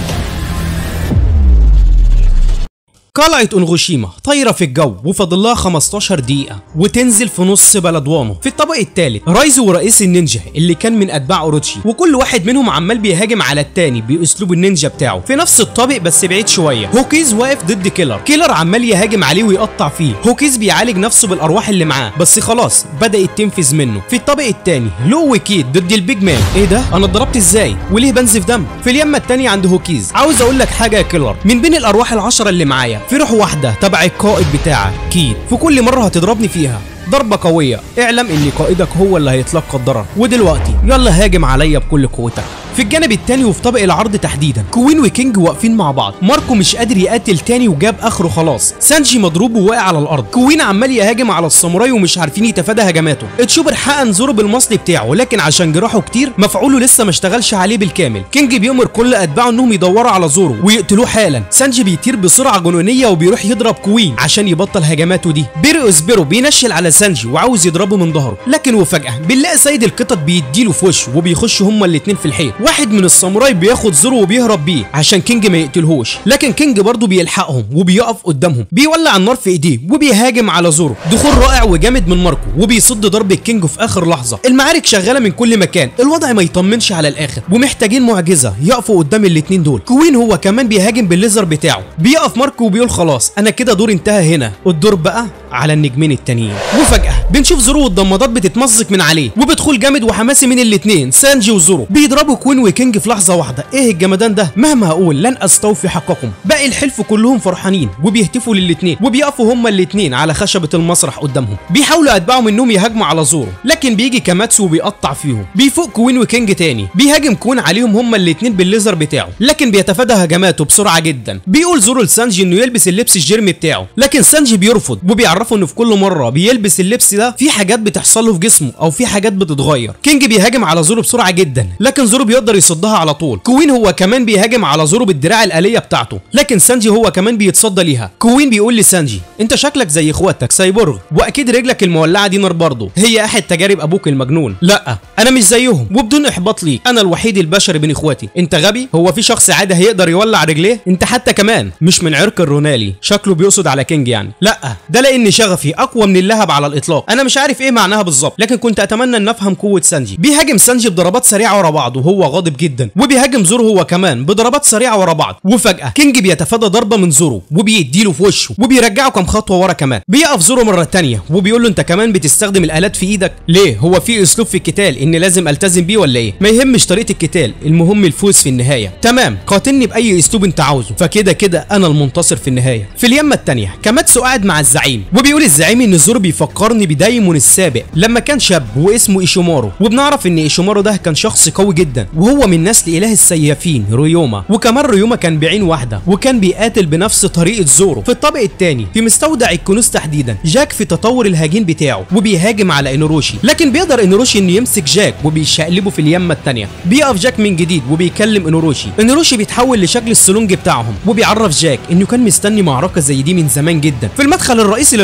قلعة أونغوشيما طايرة في الجو وفاضل لها 15 دقيقة وتنزل في نص بلد وانو في الطابق الثالث رايزو ورئيس النينجا اللي كان من أتباع أوروتشي وكل واحد منهم عمال بيهاجم على التاني بأسلوب النينجا بتاعه في نفس الطابق بس بعيد شوية هوكيز واقف ضد كيلر كيلر عمال يهاجم عليه ويقطع فيه هوكيز بيعالج نفسه بالأرواح اللي معاه بس خلاص بدأت تنفذ منه في الطابق الثاني لو وكيد ضد البيج مان ايه ده انا اتضربت ازاي وليه بنزف دم في اليمة التانية عند هوكيز عاوز اقول لك حاجة يا كيلر من بين الأرواح العشرة اللي معايا في روح واحدة تبع القائد بتاعك كيد في كل مرة هتضربني فيها ضربة قوية اعلم ان قائدك هو اللي هيتلقى الضرر ودلوقتي يلا هاجم عليا بكل قوتك في الجانب التاني وفي طابق العرض تحديدا كوين وكينج واقفين مع بعض ماركو مش قادر يقاتل تاني وجاب اخره خلاص سانجي مضروب وواقع على الارض كوين عمال يهاجم على الساموراي ومش عارفين يتفادى هجماته تشوبر حقن زورو بالمصل بتاعه لكن عشان جراحه كتير مفعوله لسه ما اشتغلش عليه بالكامل كينج بيأمر كل اتباعه انهم يدوروا على زورو ويقتلوه حالا سانجي بيطير بسرعه جنونيه وبيروح يضرب كوين عشان يبطل هجماته دي بيرو اسبيرو بينشل على سانجي وعاوز يضربه من ظهره لكن وفجاه بنلاقي سيد القطط بيديله في وشه وبيخشوا هما الاتنين في الحيط واحد من الساموراي بياخد زورو وبيهرب بيه عشان كينج ما يقتلهوش لكن كينج برضه بيلحقهم وبيقف قدامهم بيولع النار في ايديه وبيهاجم على زورو دخول رائع وجامد من ماركو وبيصد ضرب الكينج في اخر لحظه المعارك شغاله من كل مكان الوضع ما يطمنش على الاخر ومحتاجين معجزه يقفوا قدام الاتنين دول كوين هو كمان بيهاجم بالليزر بتاعه بيقف ماركو وبيقول خلاص انا كده دور انتهى هنا الدور بقى على النجمين التانيين وفجاه بنشوف زورو والضمادات بتتمزق من عليه وبدخول جامد وحماسي من الاتنين سانجي وزورو بيضربوا كوين وكينج في لحظه واحده ايه الجمدان ده مهما اقول لن استوفي حقكم باقي الحلف كلهم فرحانين وبيهتفوا للاتنين وبيقفوا هما الاتنين على خشبه المسرح قدامهم بيحاولوا اتباعهم انهم يهاجموا على زورو لكن بيجي كاماتسو وبيقطع فيهم بيفوق كوين وكينج تاني بيهاجم كوين عليهم هما الاتنين بالليزر بتاعه لكن بيتفادى هجماته بسرعه جدا بيقول زورو لسانجي انه يلبس اللبس الجيرمي بتاعه لكن سانجي بيرفض وبيعرفه انه في كل مره بيلبس اللبس ده في حاجات بتحصل له في جسمه او في حاجات بتتغير كينج بيهاجم على زورو بسرعه جدا لكن زورو بيقدر يصدها على طول كوين هو كمان بيهاجم على زورو بالدراع الآلية بتاعته لكن سانجي هو كمان بيتصدى ليها كوين بيقول لسانجي انت شكلك زي اخواتك سايبورغ واكيد رجلك المولعه دي نار برضه هي احد تجارب ابوك المجنون لا انا مش زيهم وبدون احباط ليك انا الوحيد البشري بين اخواتي انت غبي هو في شخص عادي هيقدر يولع رجليه انت حتى كمان مش من عرق الرونالي شكله بيقصد على كينج يعني لا ده لان شغفي اقوى من اللهب على الاطلاق انا مش عارف ايه معناها بالظبط لكن كنت اتمنى ان افهم قوه سانجي بيهاجم سانجي بضربات سريعه ورا بعض وهو غاضب جدا وبيهاجم زورو هو كمان بضربات سريعه ورا بعض وفجاه كينج بيتفادى ضربه من زورو وبيديله في وشه وبيرجعه كام خطوه ورا كمان بيقف زورو مره تانية وبيقول له انت كمان بتستخدم الالات في ايدك ليه هو في اسلوب في القتال ان لازم التزم بيه ولا ايه ما يهمش طريقه القتال المهم الفوز في النهايه تمام قاتلني باي اسلوب انت عاوزه فكده كده انا المنتصر في النهايه في اليمه التانية كاماتسو قاعد مع الزعيم وبيقول الزعيم ان زورو بيفكرني بدايمون السابق لما كان شاب واسمه ايشومارو وبنعرف ان ايشومارو ده كان شخص قوي جدا وهو من نسل اله السيافين ريوما وكمان ريوما كان بعين واحده وكان بيقاتل بنفس طريقه زورو في الطابق الثاني في مستودع الكنوز تحديدا جاك في تطور الهجين بتاعه وبيهاجم على انوروشي لكن بيقدر انوروشي انه يمسك جاك وبيشقلبه في اليمه الثانيه بيقف جاك من جديد وبيكلم انوروشي انوروشي بيتحول لشكل السلونج بتاعهم وبيعرف جاك انه كان مستني معركه زي دي من زمان جدا في المدخل الرئيسي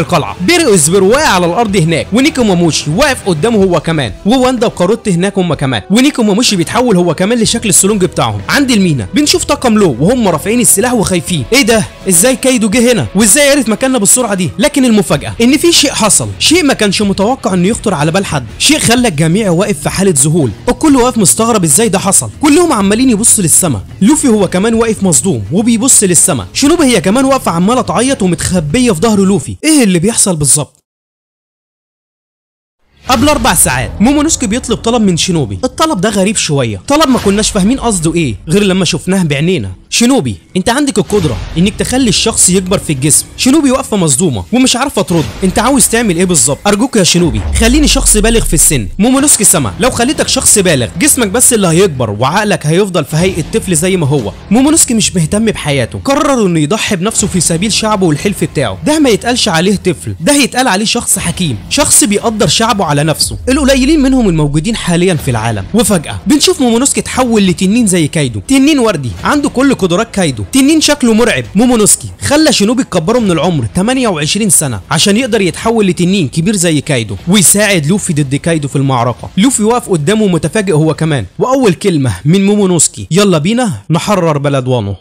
القلعه بيرو اسبر واقع على الارض هناك ونيكو ماموشي واقف قدامه هو كمان وواندا وكاروت هناك هم كمان ونيكو ماموشي بيتحول هو كمان لشكل السلونج بتاعهم عند المينا بنشوف طاقم لو وهم رافعين السلاح وخايفين ايه ده ازاي كايدو جه هنا وازاي عرف مكاننا بالسرعه دي لكن المفاجاه ان في شيء حصل شيء ما كانش متوقع انه يخطر على بال حد شيء خلى الجميع واقف في حاله ذهول الكل واقف مستغرب ازاي ده حصل كلهم عمالين يبصوا للسما لوفي هو كمان واقف مصدوم وبيبص للسما شنوبي هي كمان واقفه عماله تعيط ومتخبيه في ظهر لوفي ايه اللي بيحصل بالظبط قبل اربع ساعات مومونوسكي بيطلب طلب من شينوبي الطلب ده غريب شويه طلب ما كناش فاهمين قصده ايه غير لما شفناه بعينينا شينوبي انت عندك القدره انك تخلي الشخص يكبر في الجسم شينوبي واقفه مصدومه ومش عارفه ترد انت عاوز تعمل ايه بالظبط ارجوك يا شينوبي خليني شخص بالغ في السن مومونوسكي سما لو خليتك شخص بالغ جسمك بس اللي هيكبر وعقلك هيفضل في هيئه طفل زي ما هو مومونوسكي مش مهتم بحياته قرر انه يضحي بنفسه في سبيل شعبه والحلف بتاعه ده ما يتقالش عليه طفل ده هيتقال عليه شخص حكيم شخص بيقدر شعبه على نفسه القليلين منهم الموجودين حاليا في العالم وفجاه بنشوف مومونوسكي اتحول لتنين زي كايدو تنين وردي عنده كل قدرات كايدو تنين شكله مرعب مومونوسكي خلى شينوبي يكبره من العمر 28 سنه عشان يقدر يتحول لتنين كبير زي كايدو ويساعد لوفي ضد كايدو في المعركه لوفي واقف قدامه متفاجئ هو كمان واول كلمه من مومونوسكي يلا بينا نحرر بلد وانو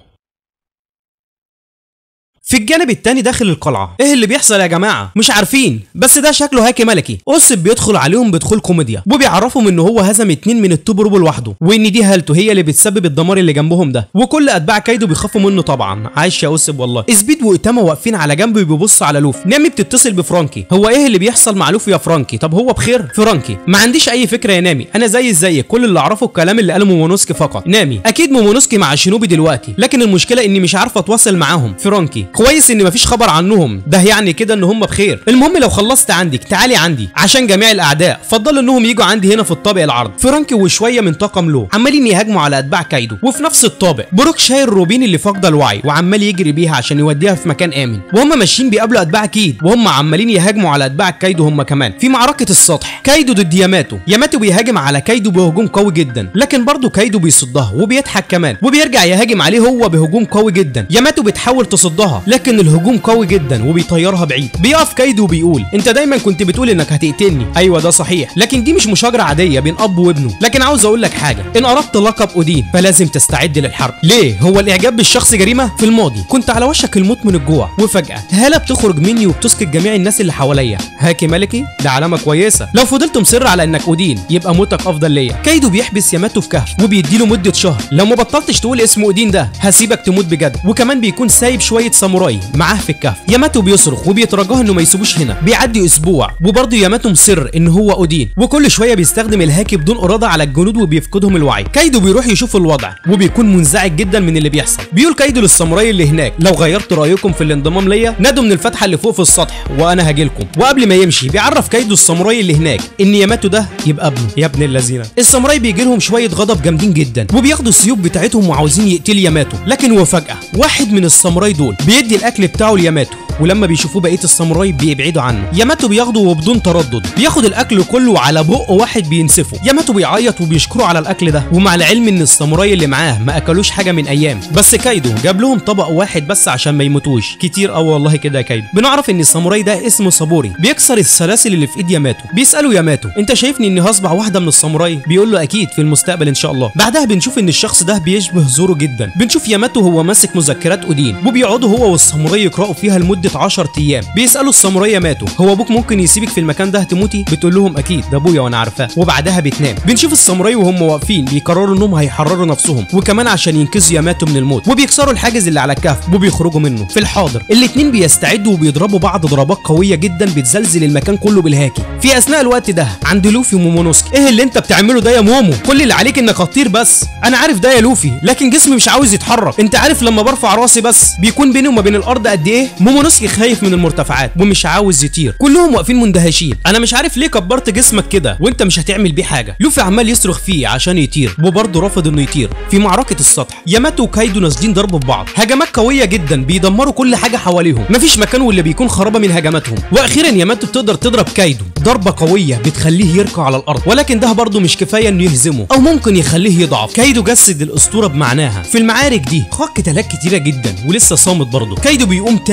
في الجانب التاني داخل القلعة ايه اللي بيحصل يا جماعة مش عارفين بس ده شكله هاكي ملكي اوسب بيدخل عليهم بدخول كوميديا وبيعرفهم ان هو هزم اتنين من التوب روبو لوحده وان دي هالته هي اللي بتسبب الدمار اللي جنبهم ده وكل اتباع كايدو بيخافوا منه طبعا عايش يا اوسب والله سبيد واتاما واقفين على جنب بيبصوا على لوفي نامي بتتصل بفرانكي هو ايه اللي بيحصل مع لوفي يا فرانكي طب هو بخير فرانكي ما عنديش اي فكرة يا نامي انا زي زيك كل اللي اعرفه الكلام اللي قاله مومونوسكي فقط نامي اكيد مومونوسكي مع شينوبي دلوقتي لكن المشكلة اني مش عارفه اتواصل معاهم فرانكي كويس ان مفيش خبر عنهم ده يعني كده ان هم بخير المهم لو خلصت عندك تعالي عندي عشان جميع الاعداء فضلوا انهم يجوا عندي هنا في الطابق العرض فرانكي وشويه من طاقم لو عمالين يهاجموا على اتباع كايدو وفي نفس الطابق بروك شايل روبين اللي فاقده الوعي وعمال يجري بيها عشان يوديها في مكان امن وهم ماشيين بيقابلوا اتباع كيد وهم عمالين يهاجموا على اتباع كايدو هم كمان في معركه السطح كايدو ضد ياماتو ياماتو بيهاجم على كايدو بهجوم قوي جدا لكن برضه كايدو بيصدها وبيضحك كمان وبيرجع يهاجم عليه هو بهجوم قوي جدا ياماتو بتحاول تصدها لكن الهجوم قوي جدا وبيطيرها بعيد بيقف كايدو وبيقول انت دايما كنت بتقول انك هتقتلني ايوه ده صحيح لكن دي مش مشاجره عاديه بين اب وابنه لكن عاوز اقول لك حاجه ان قربت لقب اودين فلازم تستعد للحرب ليه هو الاعجاب بالشخص جريمه في الماضي كنت على وشك الموت من الجوع وفجاه هاله بتخرج مني وبتسكت جميع الناس اللي حواليا هاكي ملكي ده علامه كويسه لو فضلت مصر على انك اودين يبقى موتك افضل ليا كايدو بيحبس ياماتو في كهف وبيديله مده شهر لو ما بطلتش تقول اسم اودين ده هسيبك تموت بجد وكمان بيكون سايب شويه ساموراي معاه في الكهف ياماتو بيصرخ وبيترجاه انه ما يسيبوش هنا بيعدي اسبوع وبرضه ياماتو مصر ان هو اودين وكل شويه بيستخدم الهاكي بدون اراده على الجنود وبيفقدهم الوعي كايدو بيروح يشوف الوضع وبيكون منزعج جدا من اللي بيحصل بيقول كايدو للساموراي اللي هناك لو غيرت رايكم في الانضمام ليا نادوا من الفتحه اللي فوق في السطح وانا هاجيلكم وقبل ما يمشي بيعرف كايدو الساموراي اللي هناك ان ياماتو ده يبقى ابنه يا ابن اللذينه الساموراي بيجي لهم شويه غضب جامدين جدا وبياخدوا السيوف بتاعتهم وعاوزين يقتلوا ياماتو لكن وفجاه واحد من الساموراي دول بيدي الاكل بتاعه لياماتو ولما بيشوفوه بقيه الساموراي بيبعدوا عنه ياماتو بياخده وبدون تردد بياخد الاكل كله على بق واحد بينسفه ياماتو بيعيط وبيشكره على الاكل ده ومع العلم ان الساموراي اللي معاه ما اكلوش حاجه من ايام بس كايدو جاب لهم طبق واحد بس عشان ما يموتوش كتير اه والله كده يا كايدو بنعرف ان الساموراي ده اسمه صابوري بيكسر السلاسل اللي في ايد ياماتو بيسالوا ياماتو انت شايفني اني هصبح واحده من الساموراي بيقول له اكيد في المستقبل ان شاء الله بعدها بنشوف ان الشخص ده بيشبه زورو جدا بنشوف ياماتو هو ماسك مذكرات اودين وبيقعدوا هو والساموراي يقراوا فيها لمده 10 ايام بيسالوا الساموراي ماتوا هو ابوك ممكن يسيبك في المكان ده تموتي بتقول لهم اكيد ده ابويا وانا عارفاه وبعدها بتنام بنشوف الساموراي وهم واقفين بيقرروا انهم هيحرروا نفسهم وكمان عشان ينقذوا ياماتو من الموت وبيكسروا الحاجز اللي على الكهف وبيخرجوا منه في الحاضر الاتنين بيستعدوا وبيضربوا بعض ضربات قويه جدا بتزلزل المكان كله بالهاكي في اثناء الوقت ده عند لوفي ومومونوسكي ايه اللي انت بتعمله ده يا مومو كل اللي عليك انك هتطير بس انا عارف ده يا لوفي لكن جسمي مش عاوز يتحرك انت عارف لما برفع راسي بس بيكون بيني وما بين الارض قد ايه مومونوسكي خايف من المرتفعات ومش عاوز يطير كلهم واقفين مندهشين انا مش عارف ليه كبرت جسمك كده وانت مش هتعمل بيه حاجه لوفي عمال يصرخ فيه عشان يطير وبرضه رافض انه يطير في معركه السطح ياماتو وكايدو نازلين ضرب في بعض هجمات قويه جدا بيدمروا كل حاجه حواليهم مفيش مكان واللي بيكون خرابه من هجماتهم واخيرا ياماتو بتقدر تضرب كايدو ضربه قويه بتخليه يركع على الارض ولكن ده برضه مش كفايه انه يهزمه او ممكن يخليه يضعف كايدو جسد الاسطوره بمعناها في المعارك دي خاض قتالات كتيره جدا ولسه صامت برضه كايدو بيقوم تاني وبيضرب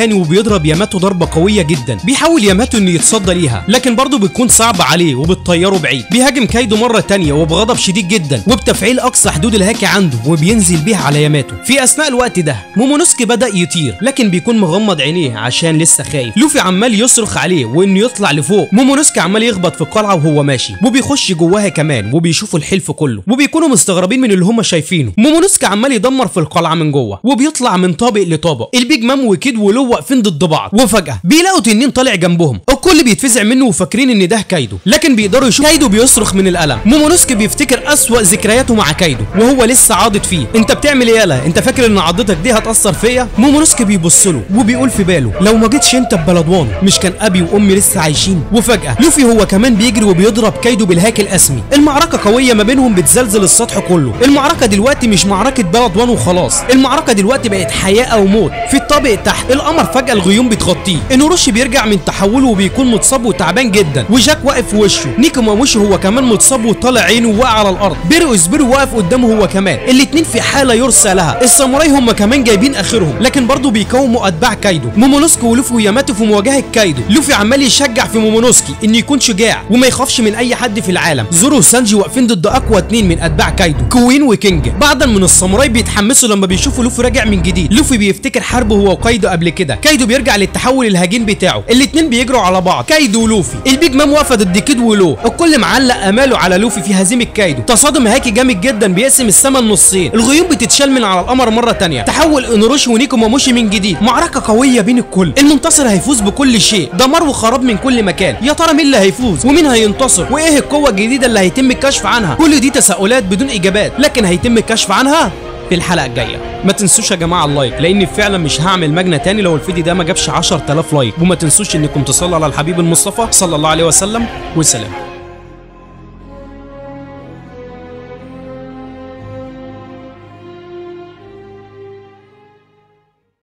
بيضرب ياماتو ضربه قويه جدا بيحاول ياماتو انه يتصدى ليها لكن برضه بتكون صعبه عليه وبتطيره بعيد بيهاجم كايدو مره تانية وبغضب شديد جدا وبتفعيل اقصى حدود الهاكي عنده وبينزل بيها على ياماتو في اثناء الوقت ده مومونوسكي بدا يطير لكن بيكون مغمض عينيه عشان لسه خايف لوفي عمال يصرخ عليه وانه يطلع لفوق مومونوسكي عمال يخبط في القلعه وهو ماشي وبيخش جواها كمان وبيشوفوا الحلف كله وبيكونوا مستغربين من اللي هم شايفينه مومونوسكي عمال يدمر في القلعه من جوه وبيطلع من طابق لطابق البيج مام وكيد ولو واقفين ضد بعض وفجاه بيلاقوا تنين طالع جنبهم الكل بيتفزع منه وفاكرين ان ده كايدو لكن بيقدروا يشوفوا كايدو بيصرخ من الالم مومونوسكي بيفتكر اسوأ ذكرياته مع كايدو وهو لسه عاضد فيه انت بتعمل ايه يالا انت فاكر ان عضتك دي هتاثر فيا مومونوسكي بيبص له وبيقول في باله لو ما جيتش انت ببلدوان مش كان ابي وامي لسه عايشين وفجاه لوفي هو كمان بيجري وبيضرب كايدو بالهاك الاسمي المعركه قويه ما بينهم بتزلزل السطح كله المعركه دلوقتي مش معركه بلدوان وخلاص المعركه دلوقتي بقت حياه او موت في الطابق تحت القمر فجاه الغيوم بتغطيه انوروشي بيرجع من تحوله وبيكون متصاب وتعبان جدا وجاك واقف في وشه نيكو ماموشي هو كمان متصاب وطالع عينه وواقع على الارض بيرو اسبيرو واقف قدامه هو كمان الاتنين في حاله يرثى لها الساموراي هم كمان جايبين اخرهم لكن برضه بيقاوموا اتباع كايدو مومونوسكي ولوفي وياماتو في مواجهه كايدو لوفي عمال يشجع في مومونوسكي انه يكون شجاع وما يخافش من اي حد في العالم زورو وسانجي واقفين ضد اقوى اتنين من اتباع كايدو كوين وكينج بعضا من الساموراي بيتحمسوا لما بيشوفوا لوفي راجع من جديد لوفي بيفتكر حربه هو وكايدو قبل كده كايدو بيرجع للتحول الهجين بتاعه الاتنين بيجروا على بعض كايدو ولوفي البيج مام واقفه ضد كيد ولو الكل معلق اماله على لوفي في هزيمه كايدو تصادم هاكي جامد جدا بيقسم السما النصين الغيوم بتتشال من على القمر مره تانية تحول انوروشي ونيكو ماموشي من جديد معركه قويه بين الكل المنتصر هيفوز بكل شيء دمار وخراب من كل مكان يا ترى مين اللي هيفوز ومين هينتصر وايه القوه الجديده اللي هيتم الكشف عنها كل دي تساؤلات بدون اجابات لكن هيتم الكشف عنها في الحلقه الجايه ما تنسوش يا جماعه اللايك لاني فعلا مش هعمل مجنى تاني لو الفيديو ده ما جابش 10000 لايك وما تنسوش انكم تصلوا على الحبيب المصطفى صلى الله عليه وسلم والسلام